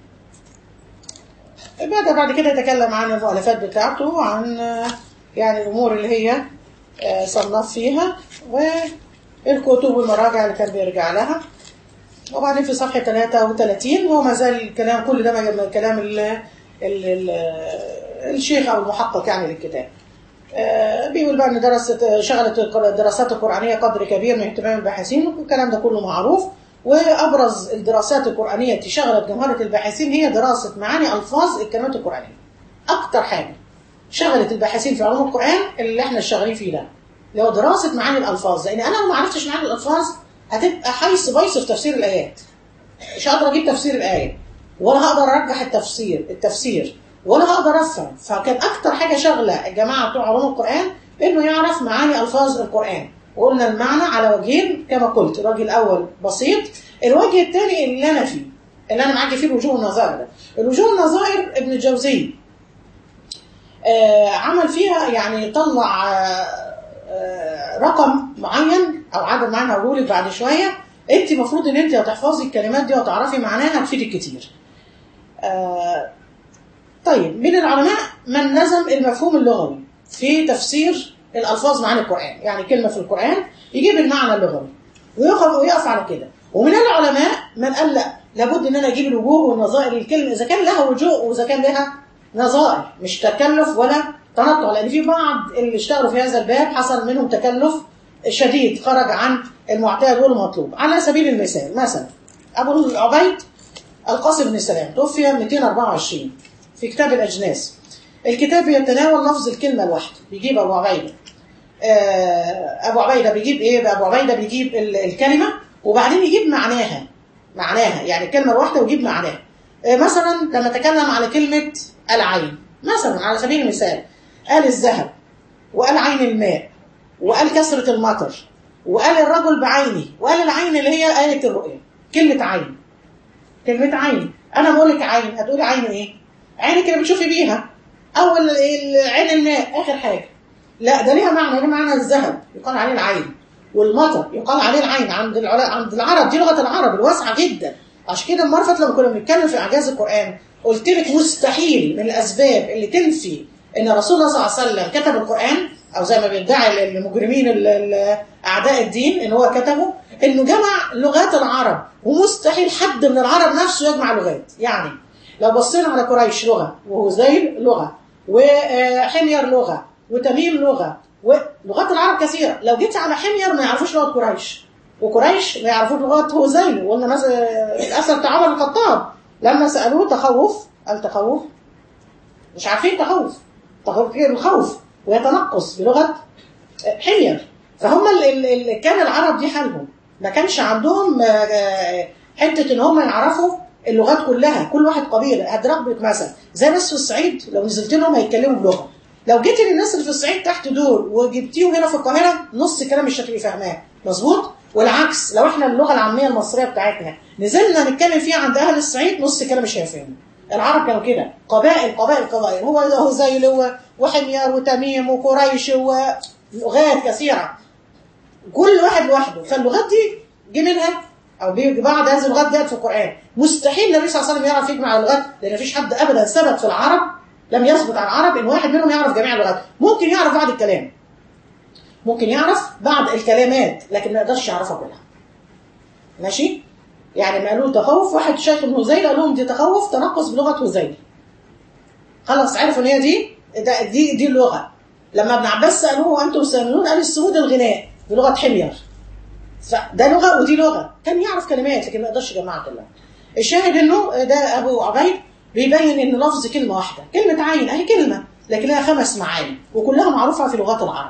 Speaker 1: بعد بعد كده يتكلم عن المؤلفات بتاعته وعن يعني الامور اللي هي صنف فيها والكتب والمراجع اللي كان بيرجع لها وبعدين في صفحة 33 هو ما زال الكلام كل ده من الكلام ال ال ال الشيخ أو المحقق يعني للكتاب بيقول بقى ان درست شغلت الدراسات القرآنية قدر كبير من اهتمام الباحثين والكلام ده كله معروف وأبرز الدراسات القرآنية التي شغلت جمهورة الباحثين هي دراسة معاني ألفاظ الكلمات القرآنية أكتر حاجة شغلت الباحثين في علوم القرآن اللي احنا شغالين فيه ده اللي هو دراسة معاني الألفاظ لأن أنا لو ما عرفتش معاني الألفاظ هتبقى حيث بيص في تفسير الآيات مش هقدر أجيب تفسير الآية ولا هقدر أرجح التفسير التفسير ولا هقدر أفهم فكان أكتر حاجة شغلة الجماعة بتوع علوم القرآن إنه يعرف معاني ألفاظ القرآن وقلنا المعنى على وجهين كما قلت الوجه الأول بسيط الوجه الثاني اللي أنا فيه اللي أنا معاكي فيه الوجوه النظائر ده الوجوه النظائر ابن الجوزي آه عمل فيها يعني طلع آه آه رقم معين او عدد معين هقوله لك بعد شويه انت المفروض ان انت هتحفظي الكلمات دي وتعرفي معناها هتفيدك كتير. آه طيب من العلماء من نظم المفهوم اللغوي في تفسير الالفاظ معاني القران، يعني كلمه في القران يجيب المعنى اللغوي ويقف ويقف على كده. ومن العلماء من قال لا لابد ان انا اجيب الوجوه والنظائر للكلمه اذا كان لها وجوه واذا كان لها نظائر مش تكلف ولا تنطع لان في بعض اللي اشتغلوا في هذا الباب حصل منهم تكلف شديد خرج عن المعتاد والمطلوب على سبيل المثال مثلا ابو عبيد القاسم بن سلام توفي 224 في كتاب الاجناس الكتاب يتناول لفظ الكلمه الواحده بيجيب ابو عبيده ابو عبيده بيجيب ايه ابو عبيده بيجيب الكلمه وبعدين يجيب معناها معناها يعني الكلمه الواحده ويجيب معناها مثلا لما تكلم على كلمه العين مثلا على سبيل المثال قال الذهب وقال عين الماء وقال كثرة المطر وقال الرجل بعينه وقال العين اللي هي آية الرؤيا كلمة عين كلمة عين أنا بقول لك عين هتقولي عين إيه؟ عينك اللي بتشوفي بيها أول عين الماء آخر حاجة لا ده ليها معنى ليها معنى الذهب يقال عليه العين والمطر يقال عليه العين عند العلا... عند العرب دي لغة العرب الواسعة جدا عشان كده المرة فاتت لما كنا بنتكلم في إعجاز القرآن قلت لك مستحيل من الأسباب اللي تنفي إن رسول الله صلى الله عليه وسلم كتب القرآن أو زي ما بيدعي المجرمين أعداء الدين إن هو كتبه إنه جمع لغات العرب ومستحيل حد من العرب نفسه يجمع لغات يعني لو بصينا على قريش لغة وهزيل لغة وحمير لغة وتميم لغة ولغات العرب كثيرة لو جيت على حمير ما يعرفوش لغة قريش وقريش ما يعرفوش لغة هزيل وقلنا مثلا الأثر بتاع عمر الخطاب لما سألوه تخوف قال تخوف مش عارفين تخوف تخوف الخوف ويتنقص بلغة حمير فهم اللي كان العرب دي حالهم ما كانش عندهم حتة ان هم يعرفوا اللغات كلها كل واحد قبيلة هضرب لك مثلا زي ناس في الصعيد لو نزلت لهم هيتكلموا بلغة لو جيت للناس اللي في الصعيد تحت دول وجبتيهم هنا في القاهرة نص الكلام مش هتبقي فاهماه مظبوط والعكس لو احنا اللغة العامية المصرية بتاعتنا نزلنا نتكلم فيها عند اهل الصعيد نص الكلام مش هيفهمه العرب كانوا كده قبائل قبائل قبائل هو هو زي هو وحمير وتميم وقريش ولغات كثيرة كل واحد لوحده فاللغات دي جه منها او بيجي بعض هذه اللغات ديت في القران مستحيل النبي صلى الله عليه وسلم يعرف يجمع اللغات لان مفيش حد ابدا ثبت في العرب لم يثبت عن العرب ان واحد منهم يعرف جميع اللغات ممكن يعرف بعض الكلام ممكن يعرف بعض الكلمات لكن ما يقدرش يعرفها كلها ماشي يعني ما قالوا تخوف واحد شيخ ابن هزيل قال لهم دي تخوف تنقص بلغه هزيل خلاص عرفوا ان هي دي ده دي دي اللغه لما ابن عباس سالوه انتم سامعون قال السمود الغناء بلغه حمير فده لغه ودي لغه كان يعرف كلمات لكن ما يقدرش يجمعها كلها الشاهد انه ده ابو عبيد بيبين ان لفظ كلمه واحده كلمه عين اهي كلمه لكن لها خمس معاني وكلها معروفه في لغات العرب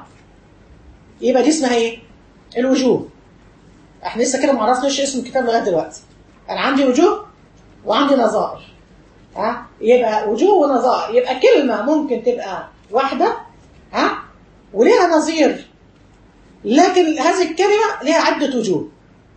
Speaker 1: يبقى دي اسمها ايه الوجوه احنا لسه كده ما عرفناش اسم الكتاب لغايه دلوقتي انا عندي وجوه وعندي نظائر ها يبقى وجوه ونظائر يبقى كلمه ممكن تبقى واحده ها وليها نظير لكن هذه الكلمه ليها عده وجوه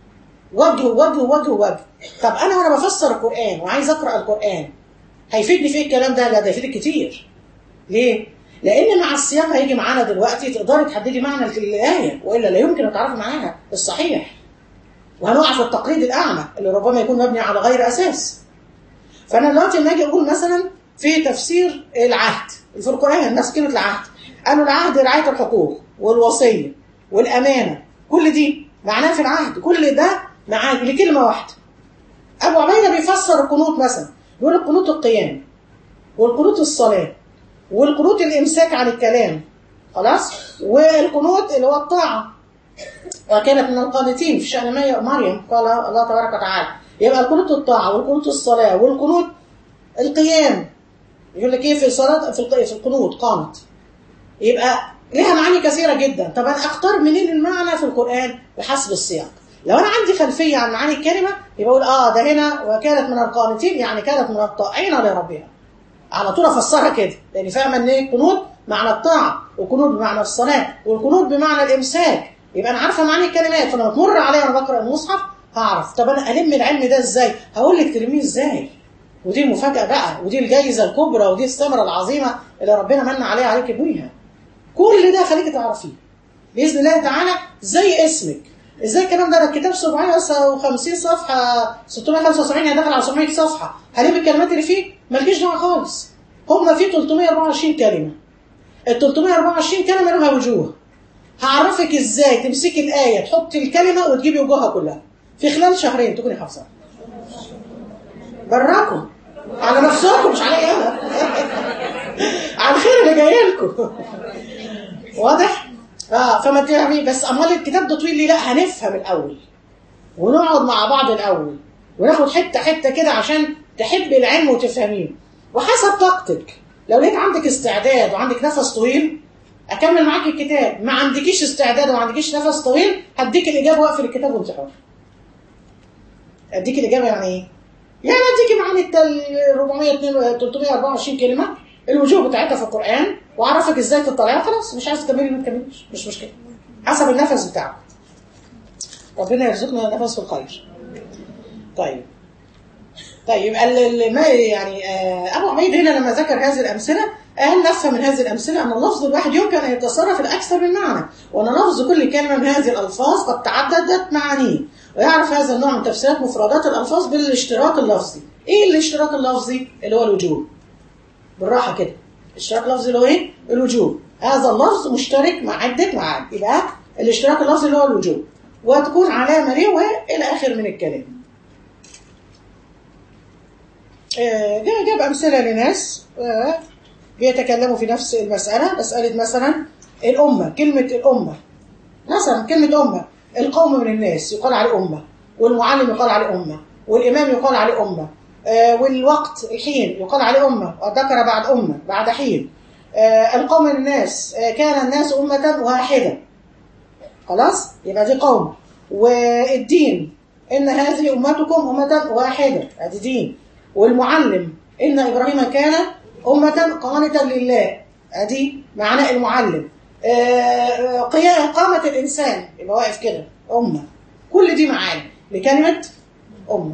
Speaker 1: وجه وجه وجه وجه طب انا وانا بفسر القران وعايز اقرا القران هيفيدني في الكلام ده لا ده يفيدك كتير ليه لان مع السياق هيجي معانا دلوقتي تقدري تحددي معنى الايه والا لا يمكن تعرفي معاها الصحيح وهنقع في التقليد الاعمى اللي ربما يكون مبني على غير اساس فانا دلوقتي لما اجي اقول مثلا في تفسير العهد في القران الناس كلمه العهد قالوا العهد رعايه الحقوق والوصيه والامانه كل دي معناها في العهد كل ده معاه لكلمه واحده ابو عبيده بيفسر القنوت مثلا يقول القنوت القيام والقنوت الصلاه والقنوت الامساك عن الكلام خلاص والقنوت اللي هو الطاعه وكانت من القانتين في شأن مريم قال الله تبارك وتعالى يبقى القنوت الطاعة والقنوت الصلاة والقنوت القيام يقول لك ايه في الصلاة في في القنوت قامت يبقى لها معاني كثيرة جدا طب انا اختار منين المعنى في القرآن بحسب السياق لو انا عندي خلفية عن معاني الكلمة يبقى اقول اه ده هنا وكانت من القانتين يعني كانت من الطائعين لربها على طول افسرها كده لان فاهمه ان ايه قنوت معنى الطاعه وقنوت بمعنى الصلاه والقنوت بمعنى الامساك يبقى انا عارفه معاني الكلمات فلما تمر عليا وانا بقرا المصحف هعرف طب انا الم العلم ده ازاي هقول لك ترميه ازاي ودي المفاجاه بقى ودي الجائزه الكبرى ودي الثمره العظيمه اللي ربنا من عليها عليك بيها كل ده خليك تعرفيه باذن الله تعالى زي اسمك ازاي الكلام ده الكتاب 750 صفحه 675 يعني داخل على 700 صفحه هلم الكلمات اللي فيه مالكيش دعوه خالص هم فيه 324 كلمه ال 324 كلمه لها وجوه هعرفك ازاي تمسكي الايه تحطي الكلمه وتجيبي وجوهها كلها في خلال شهرين تكوني حافظاها براكم على نفسكم مش عليا انا على الخير اللي جاي لكم واضح اه فما تفهمي بس امال الكتاب ده طويل ليه لا هنفهم الاول ونقعد مع بعض الاول وناخد حته حته كده عشان تحبي العلم وتفهميه وحسب طاقتك لو لقيت عندك استعداد وعندك نفس طويل اكمل معاك الكتاب ما عندكيش استعداد وما عندكيش نفس طويل هديك الاجابه واقفل الكتاب وانت حر اديك الاجابه يعني ايه يعني اديكي معاني ال 400 324 كلمه الوجوه بتاعتها في القران واعرفك ازاي تطلعيها خلاص مش عايز تكملي ما تكمليش مش مشكله حسب النفس بتاعك ربنا يرزقنا نفس في الخير طيب طيب ال- ال- ما يعني آه، ابو عبيد هنا لما ذكر هذه الامثله قال نفهم من هذه الامثله ان اللفظ الواحد يمكن ان يتصرف الاكثر من معنى وان لفظ كل كلمه من هذه الالفاظ قد تعددت معانيه ويعرف هذا النوع من تفسيرات مفردات الالفاظ بالاشتراك اللفظي ايه الاشتراك اللفظي اللي هو الوجوب بالراحه كده الاشتراك اللفظي اللي هو ايه الوجوب هذا اللفظ مشترك مع عده معاني يبقى الاشتراك اللفظي اللي هو الوجوب وتكون علامه ليه والى اخر من الكلام آه، جاب جاب أمثلة لناس آه، بيتكلموا في نفس المسألة مسألة مثلا الأمة كلمة الأمة مثلا كلمة أمة القوم من الناس يقال عليه أمة والمعلم يقال عليه أمة والإمام يقال عليه أمة آه، والوقت الحين يقال عليه أمة والذكر بعد أمة بعد حين آه، القوم من الناس آه، كان الناس أمة واحدة خلاص يبقى دي قوم والدين إن هذه أمتكم أمة واحدة ادي دين والمعلم إن إبراهيم كان أمة قانتا لله ادي معنى المعلم آه، قيا- قامة الإنسان يبقى واقف كده أمة كل دي معاني لكلمة أمة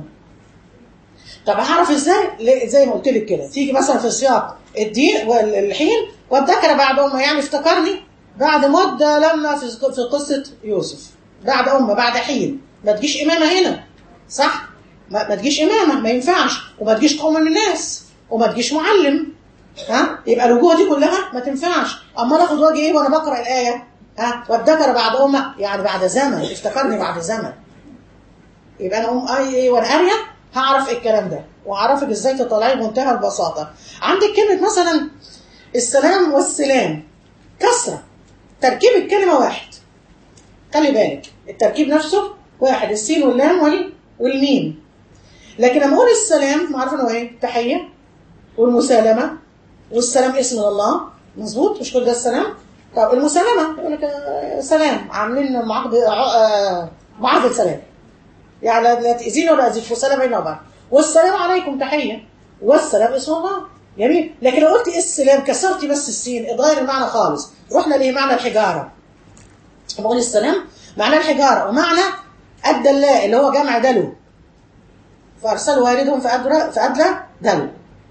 Speaker 1: طب هعرف ازاي؟ ليه- زي ما قلت لك كده تيجي مثلا في سياق الدين والحين والذكر بعد أمة يعني افتكرني بعد مدة لما في في قصة يوسف بعد أمة بعد حين ما تجيش إمامة هنا صح؟ ما, ما تجيش إمامة ما ينفعش وما تجيش قوم من الناس وما تجيش معلم ها يبقى الوجوه دي كلها ما تنفعش اما ناخد وجه ايه وانا بقرا الايه ها والذكر بعد امه يعني بعد زمن افتكرني بعد زمن يبقى انا ام اي ايه وانا قاريه هعرف الكلام ده واعرفك ازاي تطلعي بمنتهى البساطه عندك كلمه مثلا السلام والسلام كسره تركيب الكلمه واحد خلي بالك التركيب نفسه واحد السين واللام وال- والميم لكن لما اقول السلام معروف انه ايه تحيه والمسالمه والسلام اسم الله مظبوط مش كل ده السلام طب المسالمه يقول لك آه، سلام عاملين معاقد آه، معاهده سلام يعني لا لا تاذيني ولا اذيك وسلام بيننا وبعض والسلام عليكم تحيه والسلام اسم الله جميل لكن لو قلت السلام كسرتي بس السين اتغير المعنى خالص رحنا لمعنى الحجاره بقول السلام معنى الحجاره ومعنى الدلاء اللي هو جمع دلو فارسلوا والدهم فادرى فادلى دلو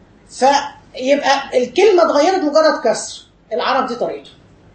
Speaker 1: فيبقى الكلمه اتغيرت مجرد كسر العرب دي طريقته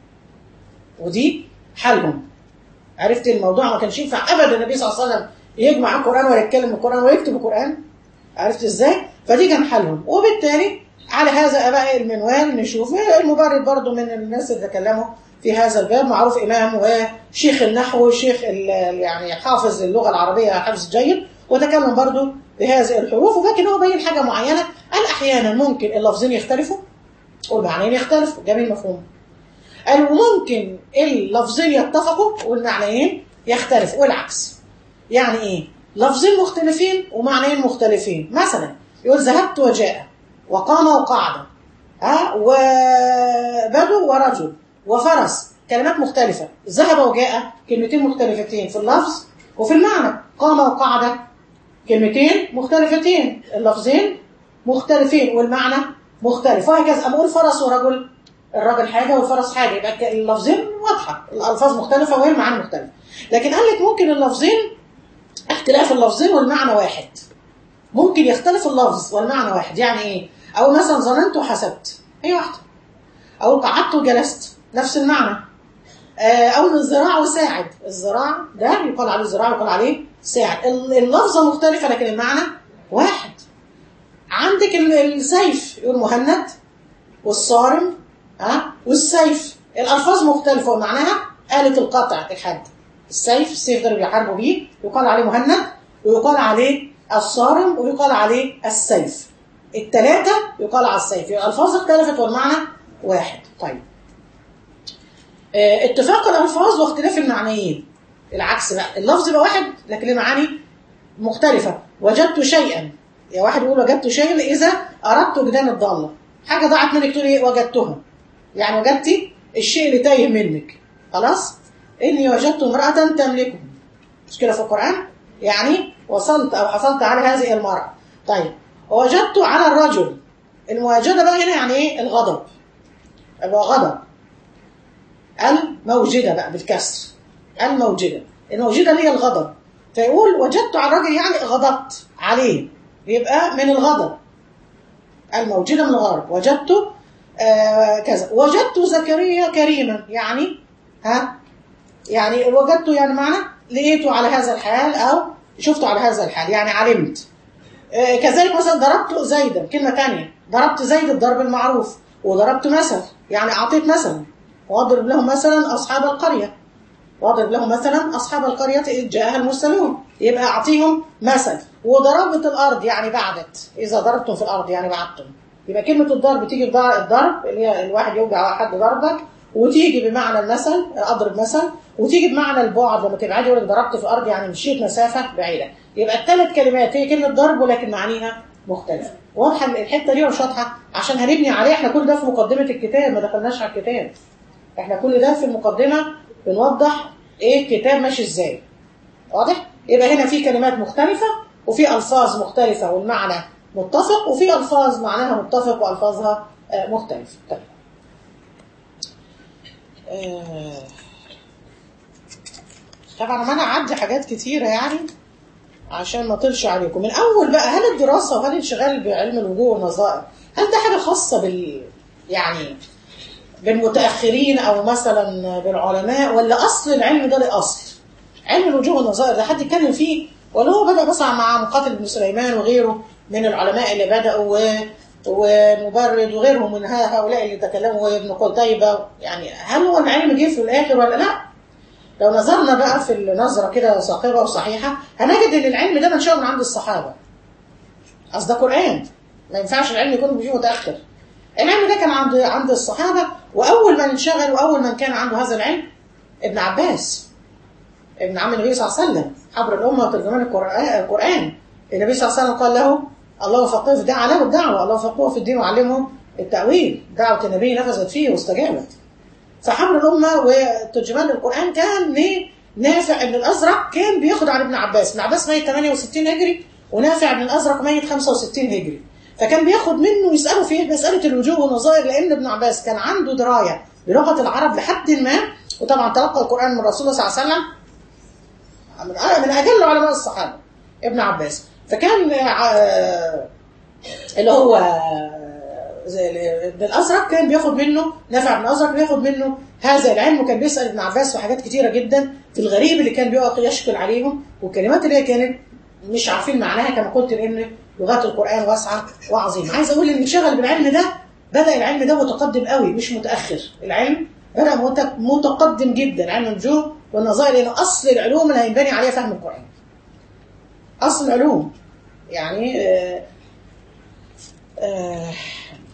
Speaker 1: ودي حالهم عرفت الموضوع ما كانش ينفع ابدا النبي صلى الله عليه وسلم يجمع القران ولا يتكلم القران ويكتب القران عرفت ازاي فدي كان حالهم وبالتالي على هذا اباء المنوال نشوف المبرد برضو من الناس اللي تكلموا في هذا الباب معروف امام وشيخ النحو وشيخ ال- يعني حافظ اللغه العربيه حفظ جيد وتكلم برضو بهذه الحروف ولكن هو بين حاجه معينه قال احيانا ممكن اللفظين يختلفوا والمعنيين يختلفوا جميل مفهوم قال وممكن اللفظين يتفقوا والمعنيين يختلفوا والعكس يعني ايه لفظين مختلفين ومعنيين مختلفين مثلا يقول ذهبت وجاء وقام وقعد ها وبدو ورجل وفرس كلمات مختلفة ذهب وجاء كلمتين مختلفتين في اللفظ وفي المعنى قام وقعد كلمتين مختلفتين اللفظين مختلفين والمعنى مختلف وهكذا أما أقول فرس ورجل الراجل حاجة والفرس حاجة يبقى ك- اللفظين واضحة الألفاظ مختلفة والمعاني مختلفة لكن قال لك ممكن اللفظين اختلاف اللفظين والمعنى واحد ممكن يختلف اللفظ والمعنى واحد يعني ايه او مثلا ظننت وحسبت هي واحده او قعدت وجلست نفس المعنى آه، او من الذراع وساعد الذراع ده يقال عليه ذراع ويقال عليه ساعد ال- اللفظه مختلفه لكن المعنى واحد عندك ال- السيف يقول مهند والصارم ها والسيف الالفاظ مختلفه ومعناها آلة القطع الحد السيف السيف ده اللي بيحاربوا بيه يقال عليه مهند ويقال عليه الصارم ويقال عليه السيف الثلاثة يقال على السيف يبقى الألفاظ اختلفت والمعنى واحد طيب اه اتفاق الألفاظ واختلاف المعنيين العكس بقى اللفظ يبقى واحد لكن له معاني مختلفة وجدت شيئا يا واحد يقول وجدت شيئا إذا أردت وجدان الضالة حاجة ضاعت منك تقول إيه وجدتها يعني وجدتي الشيء اللي تايه منك خلاص إني وجدت امرأة تملكه مش كده في القرآن يعني وصلت أو حصلت على هذه المرأة طيب وجدت على الرجل المواجدة بقى هنا يعني إيه الغضب يبقى غضب الموجدة بقى بالكسر الموجدة ان وجد لي الغضب فيقول وجدت على الراجل يعني غضبت عليه يبقى من الغضب الموجودة من الغرب وجدت آه كذا وجدت زكريا كريما يعني ها يعني وجدته يعني معنى لقيته على هذا الحال او شفته على هذا الحال يعني علمت آه كذلك مثلا ضربت زيدا كلمة تانية ضربت زيد الضرب المعروف وضربت مثل يعني أعطيت مثلا واضرب لهم مثلا أصحاب القرية واضرب لهم مثلا أصحاب القرية إذ جاءها المرسلون يبقى أعطيهم مثل وضربت الأرض يعني بعدت إذا ضربتم في الأرض يعني بعدتم يبقى كلمة الضرب تيجي الضرب اللي هي الواحد يوجع حد ضربك وتيجي بمعنى المثل أضرب مثل وتيجي بمعنى البعد لما تبعدي يقول لك ضربت في الأرض يعني مشيت مسافة بعيدة يبقى الثلاث كلمات هي كلمة ضرب ولكن معانيها مختلفة واضحة الحتة دي مش واضحة عشان هنبني عليه احنا كل ده في مقدمة الكتاب ما دخلناش على الكتاب احنا كل ده في المقدمة بنوضح ايه الكتاب ماشي ازاي واضح يبقى هنا في كلمات مختلفة وفي الفاظ مختلفة والمعنى متفق وفي الفاظ معناها متفق والفاظها مختلفة طيب آه. طبعا ما انا عندي حاجات كتيرة يعني عشان ما اطلش عليكم من اول بقى هل الدراسة وهل الانشغال بعلم الوجوه والنظائر هل ده حاجة خاصة بال يعني بالمتأخرين أو مثلا بالعلماء ولا أصل العلم ده لأصل علم الوجوه والنظائر ده حد يتكلم فيه ولا هو بدأ مثلا مع مقاتل بن سليمان وغيره من العلماء اللي بدأوا و... ومبرد وغيرهم من هؤلاء اللي تكلموا وابن قتيبة يعني هل هو العلم جه في الآخر ولا لا؟ لو نظرنا بقى في النظرة كده ثاقبة وصحيحة هنجد ان العلم ده منشأ من عند الصحابة أصل ده قرآن ما ينفعش العلم يكون بيجي متأخر العلم ده كان عند عند الصحابة وأول من انشغل وأول من كان عنده هذا العلم ابن عباس ابن عم النبي صلى الله عليه وسلم حبر الأمة وترجمان القرآن النبي صلى الله عليه وسلم قال له الله فقهه في دعا له الدعوة الله فقهه في الدين وعلمه التأويل دعوة النبي نفذت فيه واستجابت فحبر الأمة وترجمان القرآن كان نافع ابن الأزرق كان بياخد عن ابن عباس ابن عباس ميت 68 هجري ونافع ابن الأزرق ميت 65 هجري فكان بياخد منه يسأله في مسألة الوجوه والنظائر لأن ابن عباس كان عنده دراية بلغة العرب لحد ما وطبعا تلقى القرآن من الرسول صلى الله عليه وسلم من أجل علماء الصحابة ابن عباس فكان اللي هو ابن الأزرق كان بياخد منه نافع ابن الأزرق بياخد منه هذا العلم وكان بيسأل ابن عباس في حاجات كتيرة جدا في الغريب اللي كان بيقف يشكل عليهم والكلمات اللي هي كانت مش عارفين معناها كما قلت لأن لغات القرآن واسعة وعظيمة عايز أقول اللي انشغل بالعلم ده بدأ العلم ده متقدم قوي مش متأخر العلم بدأ متقدم جدا علم الوجوه والنظائر لأنه أصل العلوم اللي هينبني عليها فهم القرآن أصل العلوم يعني آه آه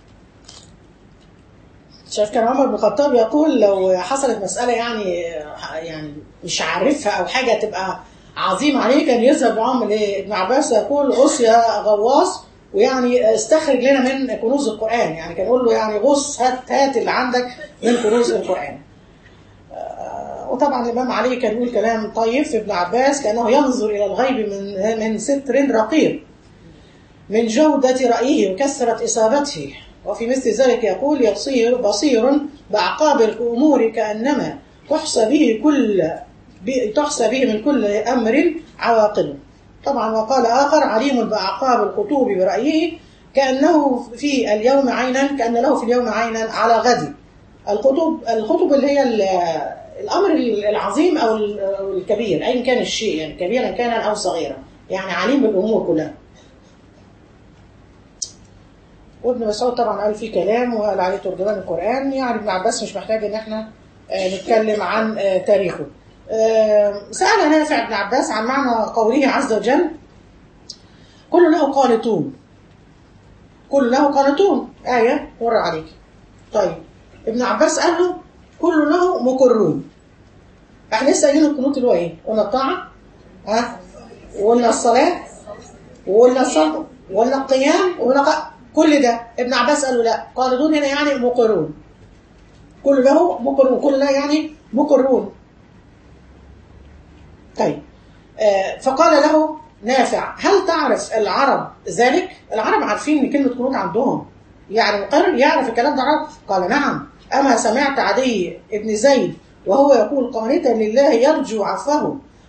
Speaker 1: شايف كان عمر بن الخطاب يقول لو حصلت مسألة يعني يعني مش عارفها أو حاجة تبقى عظيم عليه كان يذهب عمر لابن عباس يقول غص يا غواص ويعني استخرج لنا من كنوز القرآن يعني كان يقول له يعني غص هات هات اللي عندك من كنوز القرآن وطبعا الإمام علي كان يقول كلام طيب في ابن عباس كأنه ينظر إلى الغيب من من ستر رقيق من جودة رأيه وكثرة إصابته وفي مثل ذلك يقول يصير بصير بعقاب الأمور كأنما تحصى به كل تحصى به من كل أمر عواقبه طبعا وقال آخر عليم بأعقاب الخطوب برأيه كأنه في اليوم عينا كأن له في اليوم عينا على غد الخطوب الخطوب اللي هي الأمر العظيم أو الكبير أيا كان الشيء يعني كبيرا كان أو صغيرا يعني عليم بالأمور كلها وابن مسعود طبعا قال فيه كلام وقال عليه ترجمان القرآن يعني ابن عباس مش محتاج ان احنا نتكلم عن تاريخه سأل نافع بن عباس عن معنى قوله عز وجل كل له قانتون كل له قانتون آية مر عليك طيب ابن عباس قال له كل له مقرون احنا لسه قايلين القنوت اللي هو ايه؟ قلنا الطاعة ها وقلنا الصلاة وقلنا الصلاة وقلنا القيام وقلنا كل ده ابن عباس قال له لا قانتون هنا يعني مقرون كل له مقرون كل ده يعني مقرون طيب آه فقال له نافع هل تعرف العرب ذلك العرب عارفين ان كلمة قنوت عندهم يعني مقرر يعرف الكلام ده عرب قال نعم أما سمعت عدي ابن زيد وهو يقول قانتا لله يرجو عفوه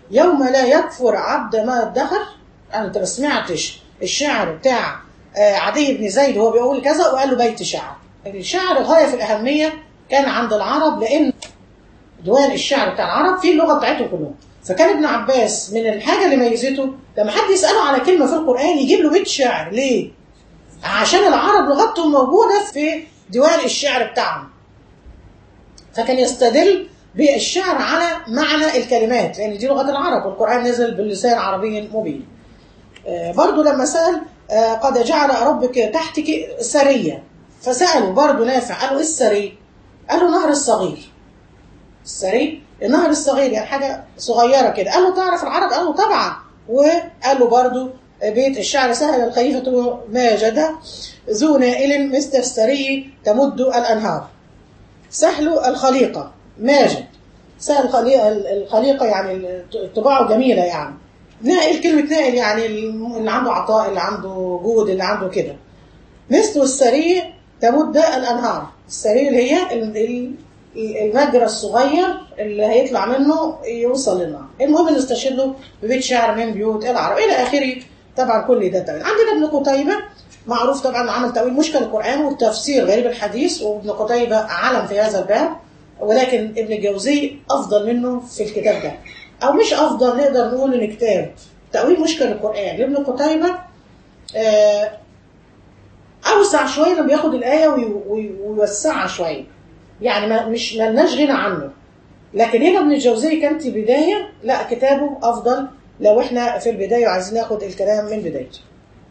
Speaker 1: يوم لا يكفر عبد ما ادخر أنا أنت ما سمعتش الشعر بتاع آه، عدي بن زيد وهو بيقول كذا وقال له بيت شعر الشعر غاية في الأهمية كان عند العرب لأن ديوان الشعر بتاع العرب فيه اللغة بتاعتهم كلهم فكان ابن عباس من الحاجة اللي ميزته لما حد يسأله على كلمة في القرآن يجيب له بيت شعر ليه؟ عشان العرب لغتهم موجودة في ديوان الشعر بتاعهم فكان يستدل بالشعر على معنى الكلمات لأن دي لغة العرب والقرآن نزل باللسان عربي مبين آه، برضو لما سأل آه، قد جعل ربك تحتك سرية فسألوا برضو نافع قالوا إيه السري قالوا نهر الصغير السري النهر الصغير يعني حاجة صغيرة كده قالوا تعرف العرب قالوا طبعا وقالوا برضو بيت الشعر سهل الخليفة ماجد ذو نائل مثل السري تمد الأنهار سهل الخليقة ماجد سهل الخليقة, الخليقة يعني طباعه جميلة يعني نائل كلمة نائل يعني اللي عنده عطاء اللي عنده جود اللي عنده كده مثل السري تمد الأنهار السري اللي هي ال- ال- المجرى الصغير اللي هيطلع منه يوصل للنهر المهم نستشهده ببيت شعر من بيوت العرب إلى آخره طبعا كل ده تأويل عندنا ابن قتيبة معروف طبعا عمل تأويل مشكل القرآن والتفسير غريب الحديث وابن قتيبة علم في هذا الباب ولكن ابن الجوزي أفضل منه في الكتاب ده أو مش أفضل نقدر نقول إن كتاب تأويل مشكل القرآن لابن قتيبة آه، أوسع شوية لما بياخد الآية وي- وي- ويوسعها شوية يعني ما مش ملناش غنى عنه لكن هنا ابن الجوزي كانت بداية لا كتابه أفضل لو احنا في البداية وعايزين ناخد الكلام من بدايته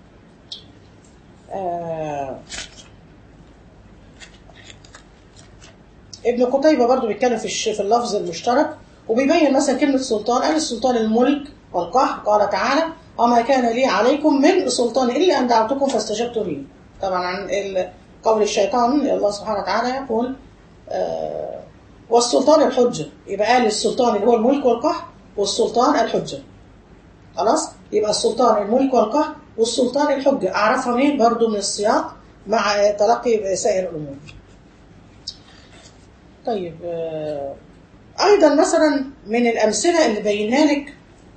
Speaker 1: آه ابن قتيبة برضو بيتكلم في الش- في اللفظ المشترك وبيبين مثلا كلمة سلطان قال السلطان الملك والقهر قال تعالى وما كان لي عليكم من سلطان إلا أن دعوتكم فاستجبتوا لي طبعا عن ال- قول الشيطان الله سبحانه وتعالى يقول آه والسلطان الحجة يبقى قال السلطان اللي هو الملك والقهر والسلطان الحجة خلاص يبقى السلطان الملك والقهر والسلطان الحجة أعرفها منين برضو من السياق مع تلقي سائر الأمور طيب آه، أيضا مثلا من الأمثلة اللي بينها لك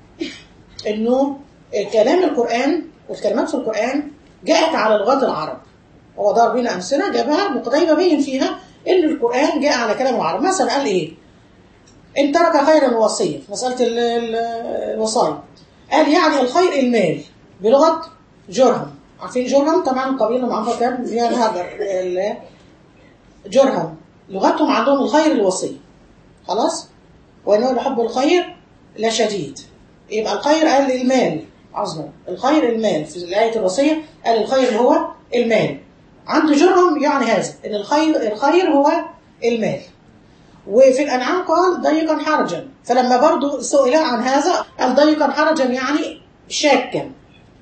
Speaker 1: إنه كلام القرآن والكلمات في القرآن جاءت على لغات العرب هو ضرب لنا أمثلة جابها ابن قتيبة بين فيها إن القرآن جاء على كلام العرب مثلا قال إيه إن ترك خيرا وصية في مسألة ال- ال- الوصايا قال يعني الخير المال بلغة جرهم عارفين جرهم طبعا قبيلة معروفة كان يعني هاجر ال- جرهم لغتهم عندهم الخير الوصية خلاص وإنه لحب الخير لشديد يبقى الخير قال المال عظمه الخير المال في الآية الوصية قال الخير اللي هو المال عند جرهم يعني هذا إن الخير الخير هو المال وفي الأنعام قال ضيقا حرجا فلما برضو سئل عن هذا قال ضيقا حرجا يعني شاكا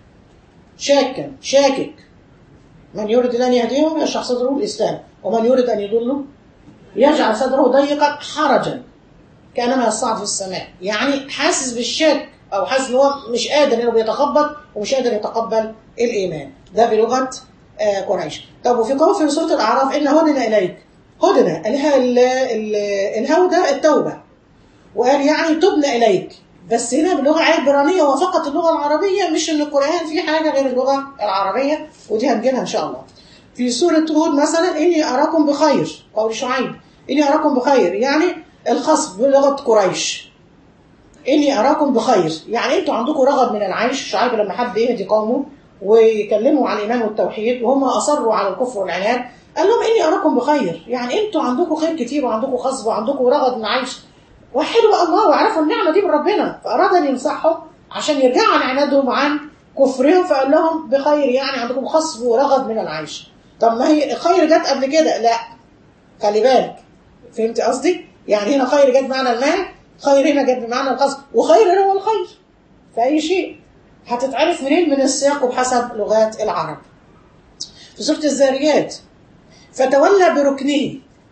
Speaker 1: شاكا شاكك من يريد أن يهديه يشرح صدره الإسلام ومن يريد أن يضله يجعل صدره ضيقا حرجا كانما يصعد في السماء يعني حاسس بالشك او حاسس ان هو مش قادر انه بيتقبل ومش قادر يتقبل الايمان ده بلغه آه، قريش طب وفي قول في سوره الاعراف ان هدنا اليك هدنا اله- ال- ال- الهودة التوبه وقال يعني تبنا اليك بس هنا باللغه عبرانيه وفقط اللغه العربيه مش ان القران فيه حاجه غير اللغه العربيه ودي هنجيلها ان شاء الله في سوره هود مثلا اني اراكم بخير قول شعيب اني اراكم بخير يعني الخصب بلغه قريش اني اراكم بخير يعني انتوا عندكم رغب من العيش شعيب لما حب يهدي قومه ويكلموا عن الايمان والتوحيد وهم اصروا على الكفر والعناد قال لهم اني اراكم بخير يعني انتوا عندكم خير كتير وعندكم خصب وعندكم رغب من عيش وحلو بقى الله وعرفوا النعمه دي من ربنا فاراد ان ينصحهم عشان يرجعوا عن عنادهم وعن كفرهم فقال لهم بخير يعني عندكم خصب ورغب من العيش طب ما هي خير جت قبل كده لا خلي بالك فهمت قصدي يعني هنا خير جت بمعنى المال خير هنا جت بمعنى القصد وخير هو الخير في أي شيء هتتعرف منين من السياق وبحسب لغات العرب في سورة الزاريات فتولى بركنه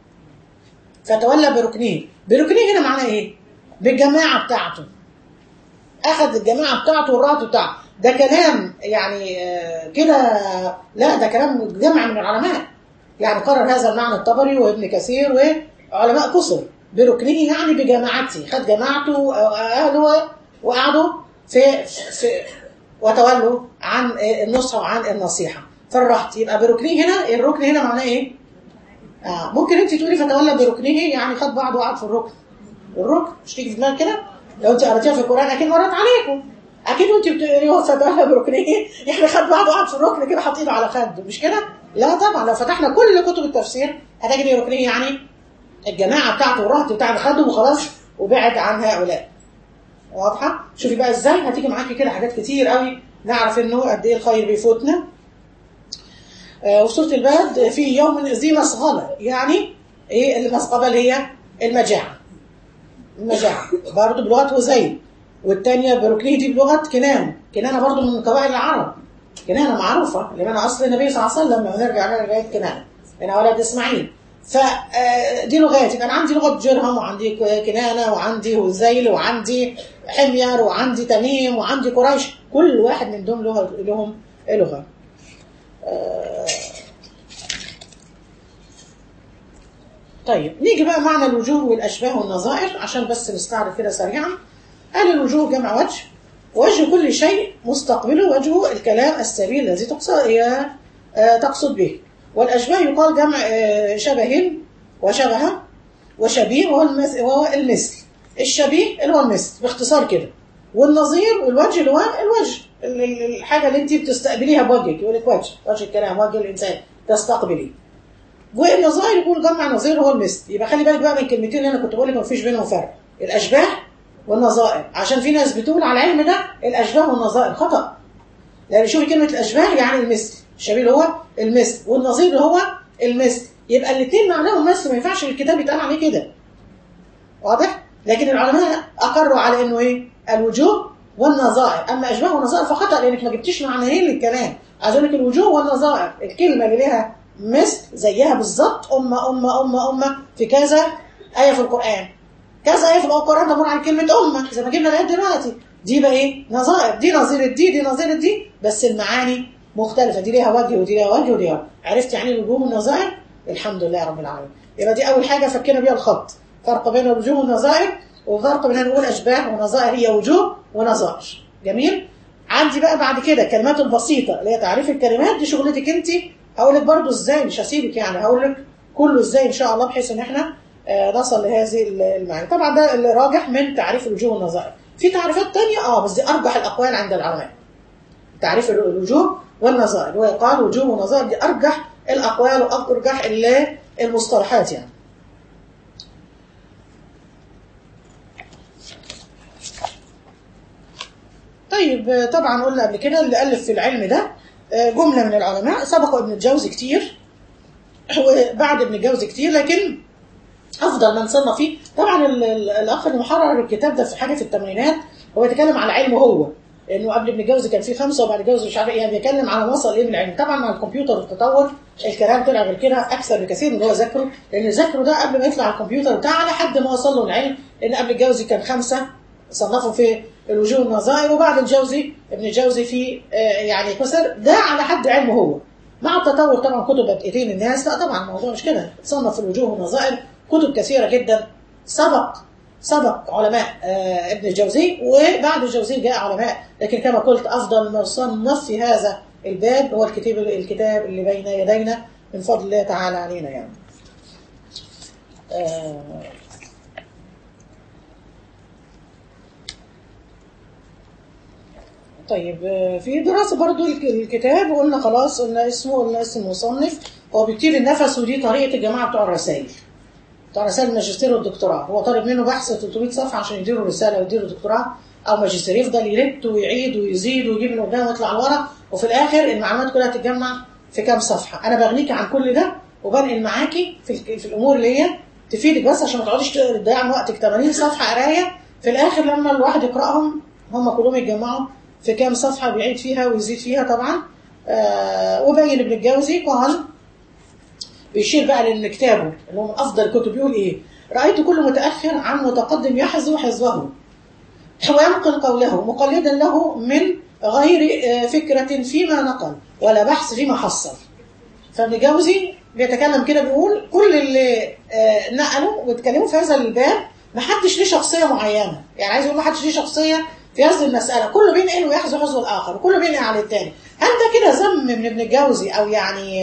Speaker 1: فتولى بركنه بركنه هنا معناه ايه بالجماعة بتاعته أخذ الجماعة بتاعته والرهط بتاعته ده كلام يعني آه، كده لا ده كلام جمع من العلماء يعني قرر هذا المعنى الطبري وابن كثير وعلماء كثر بركنه يعني بجماعته خد جماعته أهله وقعدوا في, في وتولوا عن النصح وعن النصيحه فرحت يبقى بركنيه هنا الركن هنا معناه ايه؟ آه ممكن انت تقولي فتولى بركنيه يعني خد بعضه وقعد في الركن الركن مش تيجي في دماغك كده لو انت قريتيها في القران اكيد مرت عليكم اكيد وانت بتقري فتولى بركنيه يعني خد بعضه وقعد في الركن كده حاطط ايده على خده مش كده؟ لا طبعا لو فتحنا كل كتب التفسير هتجدي ركنيه يعني الجماعه بتاعته والرهط بتاعه خده وخلاص وبعد عن هؤلاء واضحه؟ شوفي بقى ازاي هتيجي معاكي كده حاجات كتير قوي نعرف انه قد ايه الخير بيفوتنا وفي سورة البلد في يوم ذي مسغبة يعني ايه المسغبة اللي هي المجاعة المجاعة برضه بلغة هزيل والثانية بركنيه دي بلغة كنان كنانة برضه من قبائل العرب كنانة معروفة اللي من أصل النبي صلى الله عليه وسلم لما نرجع لغاية كنانة من أولاد إسماعيل فدي لغات يبقى أنا عندي لغة جرهم وعندي كنانة وعندي هزيل وعندي حمير وعندي تميم وعندي قريش كل واحد من دول له لهم لغة طيب نيجي بقى معنى الوجوه والأشباه والنظائر عشان بس نستعرض كده سريعا قال الوجوه جمع وجه وجه كل شيء مستقبله وجهه الكلام السبيل الذي تقصد تقصد به والأشباه يقال جمع شبه وشبه وشبيه وهو المثل الشبيه اللي هو المثل باختصار كده والنظير والوجه اللي هو الوجه الحاجة اللي انت بتستقبليها بوجهك يقول لك وجه وجه الكلام وجه الإنسان تستقبليه والنظائر يقول جمع نظير هو المثل يبقى خلي بالك بقى من الكلمتين اللي انا كنت بقول لك مفيش بينهم فرق الأشباه والنظائر عشان في ناس بتقول على العلم ده الأشباه والنظائر خطأ لأن شوفي كلمة الأشباه يعني المثل الشبيه اللي هو المثل والنظير اللي هو المثل يبقى الاثنين معناهم مثل ما ينفعش الكتاب يتقال عليه كده واضح؟ لكن العلماء أقروا على إنه إيه؟ الوجوه والنظائر أما أشباه ونظائر فخطأ لأنك ما جبتيش معنيين للكلام عايز أقول لك الوجوه والنظائر الكلمة اللي لها مثل زيها بالظبط أمة أمة أمة أمة في كذا آية في القرآن كذا آية في القرآن تمر عن كلمة أمة زي ما جبنا لغاية دلوقتي دي بقى إيه؟ نظائر دي نظير دي دي نظير دي بس المعاني مختلفة دي ليها وجه ودي ليها وجه ودي ليها عرفت يعني الوجوه والنظائر؟ الحمد لله رب العالمين يبقى دي أول حاجة فكنا بيها الخط فرق بين الوجوه والنظائر وفرق بين نقول أشباه ونظائر هي وجوه ونظائر جميل عندي بقى بعد كده الكلمات البسيطة اللي هي تعريف الكلمات دي شغلتك انت هقول لك برضو ازاي مش هسيبك يعني هقول لك كله ازاي ان شاء الله بحيث ان احنا آه نصل لهذه المعاني طبعا ده اللي راجح من تعريف الوجوه والنظائر في تعريفات تانية اه بس دي ارجح الاقوال عند العلماء تعريف الوجوه والنظائر ويقال وجوه ونظائر دي ارجح الاقوال وارجح المصطلحات يعني طيب طبعا قلنا قبل كده اللي ألف في العلم ده جملة من العلماء سبقوا ابن الجوزي كتير وبعد ابن الجوزي كتير لكن أفضل من صنف فيه طبعا الأخ المحرر الكتاب ده في حاجة في الثمانينات هو بيتكلم على علمه هو لأنه قبل ابن الجوزي كان فيه خمسة وبعد الجوزي مش عارف إيه يعني بيتكلم على وصل إيه من العلم طبعا مع الكمبيوتر والتطور الكلام طلع غير كده أكثر بكثير من اللي هو ذاكره لأن ذاكره ده قبل ما يطلع على الكمبيوتر بتاعه لحد ما وصل له العلم لأن قبل الجوزي كان خمسة صنفوا في الوجوه والنظائر وبعد الجوزي ابن الجوزي في يعني كسر ده على حد علمه هو مع التطور طبعا كتب ايدين الناس لا طبعا الموضوع مش كده تصنف في الوجوه والنظائر كتب كثيرة جدا سبق سبق علماء ابن الجوزي وبعد الجوزي جاء علماء لكن كما قلت أفضل ما صنف في هذا الباب هو الكتاب الكتاب اللي بين يدينا من فضل الله تعالى علينا يعني طيب في دراسة برضو الكتاب وقلنا خلاص قلنا اسمه قلنا اسم المصنف هو بيطير النفس ودي طريقة الجماعة بتوع الرسائل بتوع رسائل الماجستير والدكتوراه هو طالب منه بحث 300 صفحة عشان يديروا رسالة ويديروا دكتوراه أو ماجستير يفضل يلت ويعيد ويزيد ويجيب من قدام ويطلع لورا وفي الآخر المعلومات كلها تتجمع في كام صفحة أنا بغنيك عن كل ده وبنقل معاكي في, في الأمور اللي هي تفيدك بس عشان ما تقعديش تضيع من وقتك 80 صفحة قراية في الآخر لما الواحد يقرأهم هم كلهم يتجمعوا في كام صفحة بيعيد فيها ويزيد فيها طبعا آه وبين ابن الجوزي قال بيشير بقى لان كتابه اللي هو من افضل الكتب بيقول ايه رايت كل متاخر عن متقدم يحذو حزبه وينقل قوله مقلدا له من غير فكرة فيما نقل ولا بحث فيما حصل فابن جوزي بيتكلم كده بيقول كل اللي نقلوا واتكلموا في هذا الباب ما حدش ليه شخصية معينة يعني عايز يقول ما حدش ليه شخصية
Speaker 2: في هذه المساله كله بينقل ويحذو حذو الاخر وكله بينقل على الثاني هل ده كده ذم من ابن الجوزي او يعني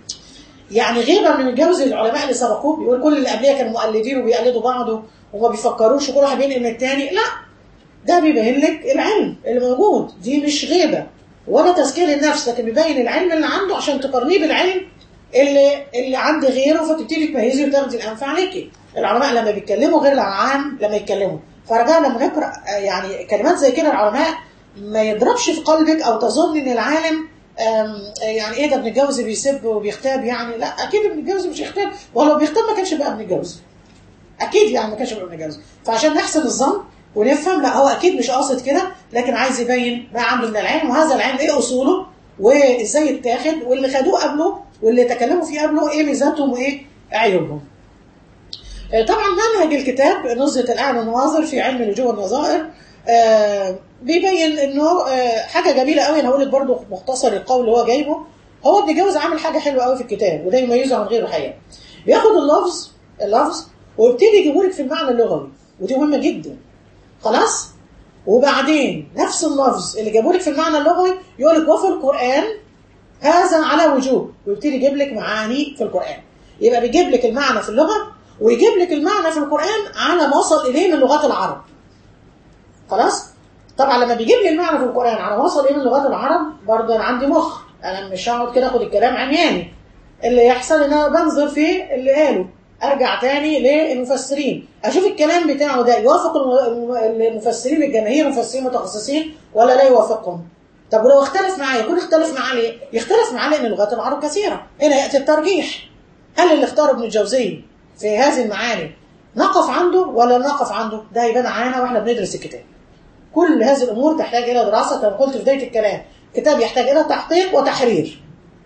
Speaker 2: يعني غيبه من الجوزي العلماء اللي سبقوه بيقول كل اللي قبليه كانوا مؤلدين وبيقلدوا بعض وما بيفكروش وكل واحد بينقل من الثاني لا ده بيبين لك العلم اللي موجود دي مش غيبه ولا تزكيه للنفس لكن بيبين العلم اللي عنده عشان تقارنيه بالعلم اللي اللي عند غيره فتبتدي تميزي وتاخدي الانفع عليكي العلماء لما بيتكلموا غير العام لما يتكلموا فرجاء لما نقرا يعني كلمات زي كده العلماء ما يضربش في قلبك او تظن ان العالم يعني ايه ده ابن الجوزي بيسب وبيغتاب يعني لا اكيد ابن الجوزي مش يغتاب ولو بيغتاب ما كانش بقى ابن الجوزي اكيد يعني ما كانش بقى ابن الجوزي فعشان نحسن الظن ونفهم لا هو اكيد مش قاصد كده لكن عايز يبين ما عنده من العلم وهذا العلم ايه اصوله وازاي يتاخد واللي خدوه قبله واللي تكلموا فيه قبله ايه ميزاتهم وايه عيوبهم طبعا منهج الكتاب نزلة الأعلى والنواظر في علم الوجوه والنظائر آه بيبين انه آه حاجه جميله قوي انا هقول لك برضه مختصر القول اللي هو جايبه هو ابن جوز عامل حاجه حلوه قوي في الكتاب وده يميزه عن غيره الحقيقه بياخد اللفظ اللفظ ويبتدي يجيبه لك في المعنى اللغوي ودي مهمه جدا خلاص وبعدين نفس اللفظ اللي جابه لك في المعنى اللغوي يقول لك وفي القران هذا على وجوه ويبتدي يجيب لك معاني في القران يبقى بيجيب لك المعنى في اللغه ويجيب لك المعنى في القران على ما وصل اليه من لغات العرب خلاص طبعا لما بيجيب لي المعنى في القران على ما وصل اليه من لغات العرب برضه انا عندي مخ انا مش هقعد كده اخد الكلام عمياني اللي يحصل ان انا بنظر في اللي قاله ارجع تاني للمفسرين اشوف الكلام بتاعه ده يوافق المفسرين الجماهير المفسرين المتخصصين ولا لا يوافقهم طب ولو اختلف معايا يكون اختلف معاه ليه يختلف معاه لان لغات العرب كثيره هنا ياتي الترجيح هل اللي اختاره ابن الجوزي في هذه المعاني نقف عنده ولا نقف عنده ده يبان علينا واحنا بندرس الكتاب كل هذه الامور تحتاج الى دراسه كما قلت في بدايه الكلام كتاب يحتاج الى تحقيق وتحرير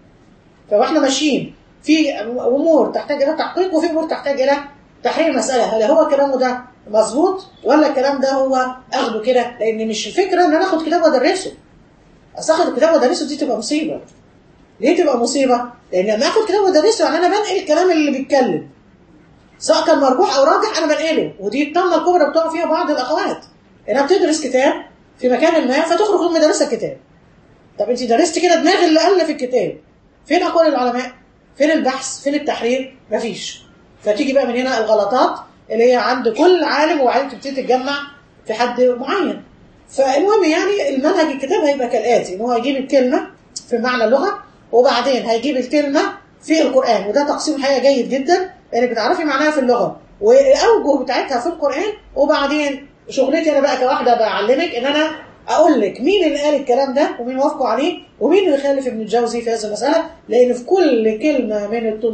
Speaker 2: فاحنا ماشيين في امور تحتاج الى تحقيق وفي امور تحتاج الى تحرير مساله هل هو كلامه ده مظبوط ولا الكلام ده هو اخده كده لان مش الفكره ان انا اخد كتاب وادرسه اصل اخد الكتاب وادرسه دي تبقى مصيبه ليه تبقى مصيبه لان لما اخد كتاب وادرسه يعني انا بنقل الكلام اللي بيتكلم سواء كان مرجوح او راجح انا بنقله ودي الطامه الكبرى بتقع فيها بعض الاخوات انها بتدرس كتاب في مكان ما فتخرج من مدرسه الكتاب طب انت درست كده دماغ اللي الف الكتاب فين اقوال العلماء فين البحث فين التحرير مفيش فتيجي بقى من هنا الغلطات اللي هي عند كل عالم وبعدين تبتدي تتجمع في حد معين فالمهم يعني المنهج الكتاب هيبقى كالاتي ان هو هيجيب الكلمه في معنى اللغه وبعدين هيجيب الكلمه في القران وده تقسيم حقيقه جيد جدا انك بتعرفي معناها في اللغه والاوجه بتاعتها في القران وبعدين شغلتي انا بقى كواحده بعلمك ان انا اقول لك مين اللي قال الكلام ده ومين وافقوا عليه ومين اللي خالف ابن الجوزي في هذه المساله لان في كل كلمه من ال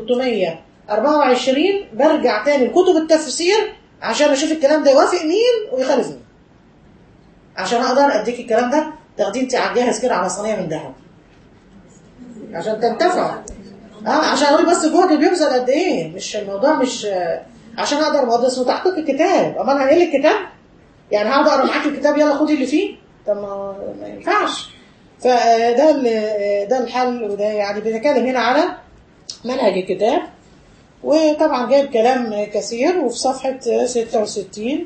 Speaker 2: 324 برجع تاني لكتب التفسير عشان اشوف الكلام ده يوافق مين ويخالف مين عشان اقدر اديك الكلام ده تاخديه انت على الجاهز كده على صينيه من ذهب عشان تنتفع اه عشان اقول بس جهد بيبذل قد ايه مش الموضوع مش عشان اقدر ما اسمه تحقيق الكتاب امال انا هنقل الكتاب يعني هقعد اقرا معاك الكتاب يلا خدي اللي فيه طب ما, ما ينفعش فده ده الحل وده يعني بنتكلم هنا على منهج الكتاب وطبعا جايب كلام كثير وفي صفحة 66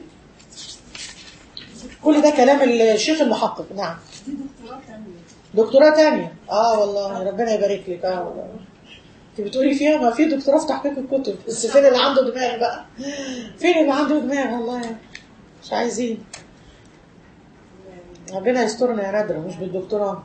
Speaker 2: كل ده كلام الشيخ المحقق نعم دكتوراه تانية اه والله ربنا يبارك لك اه والله انت بتقولي فيها ما في دكتوراه في تحقيق الكتب بس فين اللي عنده دماغ بقى فين اللي عنده دماغ والله مش عايزين ربنا يسترنا يا نادرة مش بالدكتوراه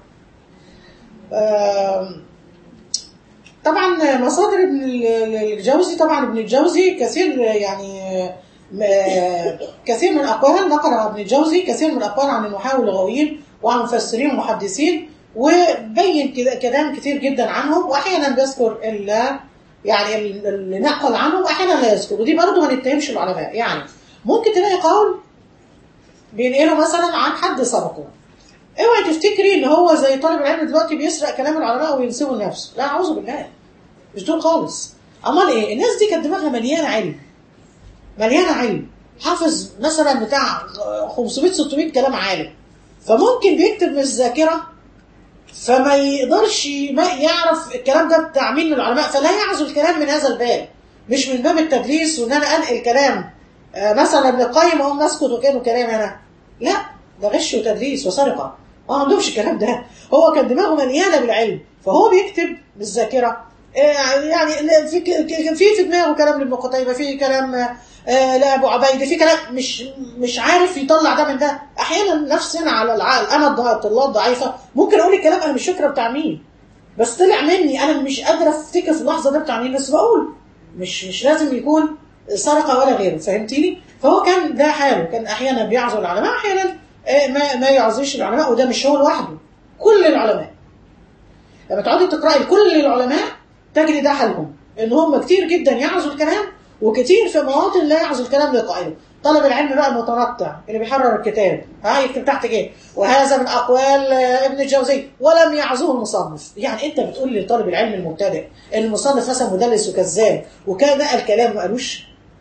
Speaker 2: طبعا مصادر ابن الجوزي طبعا ابن الجوزي كثير يعني كثير من الاقوال نقل ابن الجوزي كثير من الاقوال عن المحاول اللغويين وعن مفسرين ومحدثين وبين كلام كتير جدا عنهم واحيانا بيذكر يعني اللي نقل عنهم واحيانا لا يذكر ودي برضه ما نتهمش العلماء يعني ممكن تلاقي قول بينقله مثلا عن حد سبقه اوعي تفتكري ان هو زي طالب العلم دلوقتي بيسرق كلام العلماء وينسبه لنفسه لا اعوذ بالله مش دول خالص امال ايه الناس دي كانت دماغها مليانه علم مليانه علم حافظ مثلا بتاع 500 600 كلام عالم فممكن بيكتب من الذاكره فما يقدرش ما يعرف الكلام ده بتاع مين من العلماء فلا يعزو الكلام من هذا الباب مش من باب التدليس وان انا انقل كلام مثلا ابن القيم اقوم اسكت وكانه كلام انا لا ده غش وتدريس وسرقه ما عندهمش الكلام ده هو كان دماغه مليانه بالعلم فهو بيكتب بالذاكره آه، يعني في في في دماغه كلام لابن قتيبه في كلام آه، لابو عبيده في كلام مش مش عارف يطلع ده من ده احيانا نفسنا على العقل انا الض- الطلاب ضعيفه ممكن اقول الكلام انا مش فاكره بتاع مين بس طلع مني انا مش قادره افتكر في اللحظه ده بتاع مين بس بقول مش مش لازم يكون سرقه ولا غيره فهمتيني فهو كان ده حاله كان احيانا بيعزو العلماء احيانا آه، ما ما يعزيش العلماء وده مش هو لوحده كل العلماء لما تقعدي تقراي كل العلماء تجري ده حالهم ان هم كتير جدا يعزوا الكلام وكتير في مواطن لا يعزوا الكلام لقائله طلب العلم بقى المتنطع اللي بيحرر الكتاب ها يكتب تحت كده وهذا من اقوال آه، ابن الجوزي ولم يعزوه المصنف يعني انت بتقول لطالب العلم المبتدئ ان المصنف مثلا مدلس وكذاب وكان نقل كلام ما قالوش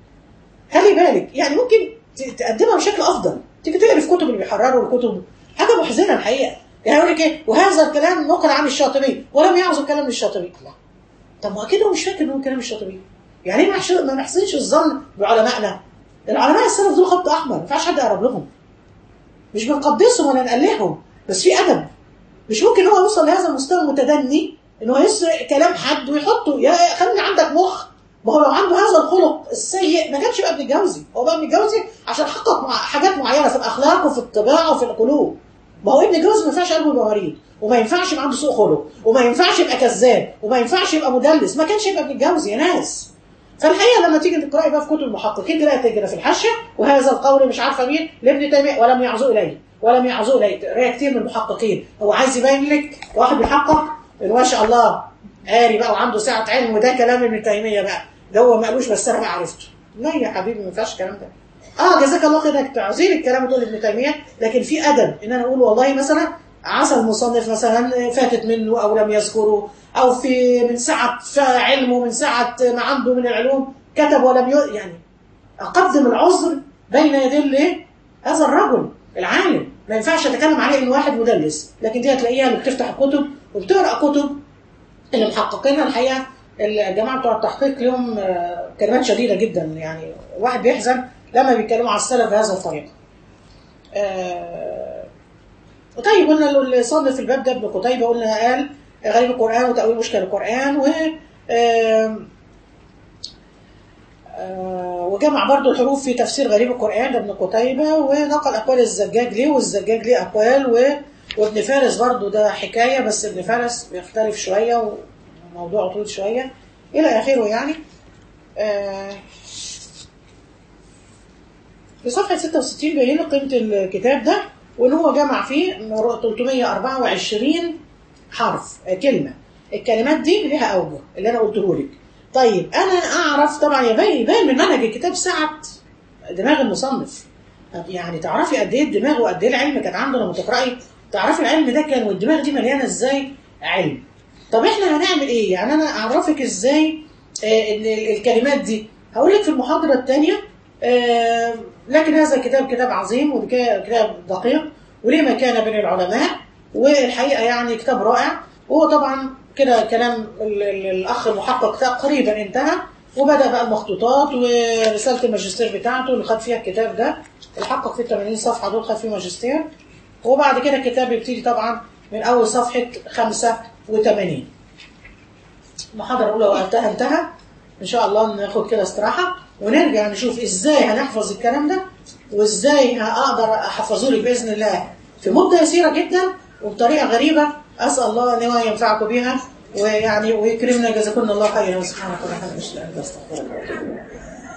Speaker 2: خلي بالك يعني ممكن ت- تقدمها بشكل افضل تيجي تقري في كتب اللي بيحرروا الكتب حاجه محزنه الحقيقه يعني يقول لك ايه وهذا الكلام نقل عن الشاطبي ولم يعزو كلام للشاطبي لا طب ما اكيد هو مش فاكر ان هو كلام الشاطبي يعني ليه ما نحش- ما نحسنش الظن بعلمائنا العلماء السلف دول خط احمر ما ينفعش حد يقرب لهم مش بنقدسهم ولا نقلعهم بس في ادب مش ممكن هو يوصل لهذا المستوى المتدني ان هو يسرق كلام حد ويحطه يا خلي عندك مخ ما هو لو عنده هذا الخلق السيء ما كانش يبقى ابن الجوزي هو بقى ابن الجوزي عشان حقق مع حاجات معينه في الاخلاق وفي الطباع وفي القلوب ما هو ابن الجوزي ما ينفعش قلبه يبقى مريض وما ينفعش يبقى عنده سوء خلق وما ينفعش يبقى كذاب وما ينفعش يبقى مدلس ما كانش يبقى ابن الجوزي يا ناس فالحقيقه لما تيجي تقراي بقى في كتب المحققين تلاقي تجري في الحاشيه وهذا القول مش عارفه مين لابن تيميه ولم يعزو اليه ولم يعزو اليه تقراي كتير من المحققين هو عايز يبين لك واحد بيحقق إن ما شاء الله قاري بقى وعنده سعه علم وده كلام ابن تيميه بقى ده هو ما قالوش بس انا بقى عرفته لا يا حبيبي ما ينفعش الكلام ده اه جزاك الله خير انك تعزيل الكلام وتقول ابن تيميه لكن في ادب ان انا اقول والله مثلا عسى المصنف مثلا فاتت منه او لم يذكره او في من سعه علمه من سعه ما عنده من العلوم كتب ولم ي... يعني اقدم العذر بين يدي الايه؟ هذا الرجل العالم ما ينفعش اتكلم عليه ان واحد مدلس لكن دي هتلاقيها اللي بتفتح الكتب وبتقرا كتب اللي محققينها الحقيقه الجماعه بتوع التحقيق لهم آه، كلمات شديده جدا يعني واحد بيحزن لما بيتكلموا على السلف بهذه الطريقه. آه، طيب قلنا اللي صنف الباب ده ابن قتيبه قلنا قال غريب القران وتاويل مشكل القران و آم، آه، وجمع برضو الحروف في تفسير غريب القرآن لابن قتيبة ونقل أقوال الزجاج ليه والزجاج ليه أقوال و... وابن فارس برضو ده حكاية بس ابن فارس بيختلف شوية وموضوع طويل شوية إلى آخره يعني آه، في صفحة 66 بيين قيمة الكتاب ده وإن هو جمع فيه 324 حرف آه، كلمة الكلمات دي لها أوجه اللي أنا قلته لك طيب أنا أعرف طبعا يبين يبين من منهج الكتاب سعة دماغ المصنف يعني تعرفي قد ايه الدماغ وقد ايه العلم كان عنده لما تقراي تعرفي العلم ده كان والدماغ دي مليانه ازاي علم طب احنا هنعمل ايه يعني انا اعرفك ازاي آه ان ال- الكلمات دي هقول لك في المحاضره الثانيه آه لكن هذا الكتاب كتاب عظيم وكتاب دقيق وليه مكانه بين العلماء والحقيقه يعني كتاب رائع وهو طبعا كده كلام ال- ال- الاخ المحقق تقريبا انتهى وبدا بقى المخطوطات ورساله الماجستير بتاعته اللي خد فيها الكتاب ده الحقق فيه 80 صفحه دول خد فيه ماجستير وبعد كده الكتاب يبتدي طبعا من اول صفحه 85 المحاضره الاولى وقتها انتهى ان شاء الله ناخد كده استراحه ونرجع نشوف ازاي هنحفظ الكلام ده وازاي هقدر احفظه لك باذن الله في مده يسيره جدا وبطريقه غريبه اسال الله ان هو ينفعكم بها ويعني ويكرمنا جزاكم الله خيرا سبحانك اللهم وبحمدك اشهد ان لا اله الا انت استغفرك واتوب اليك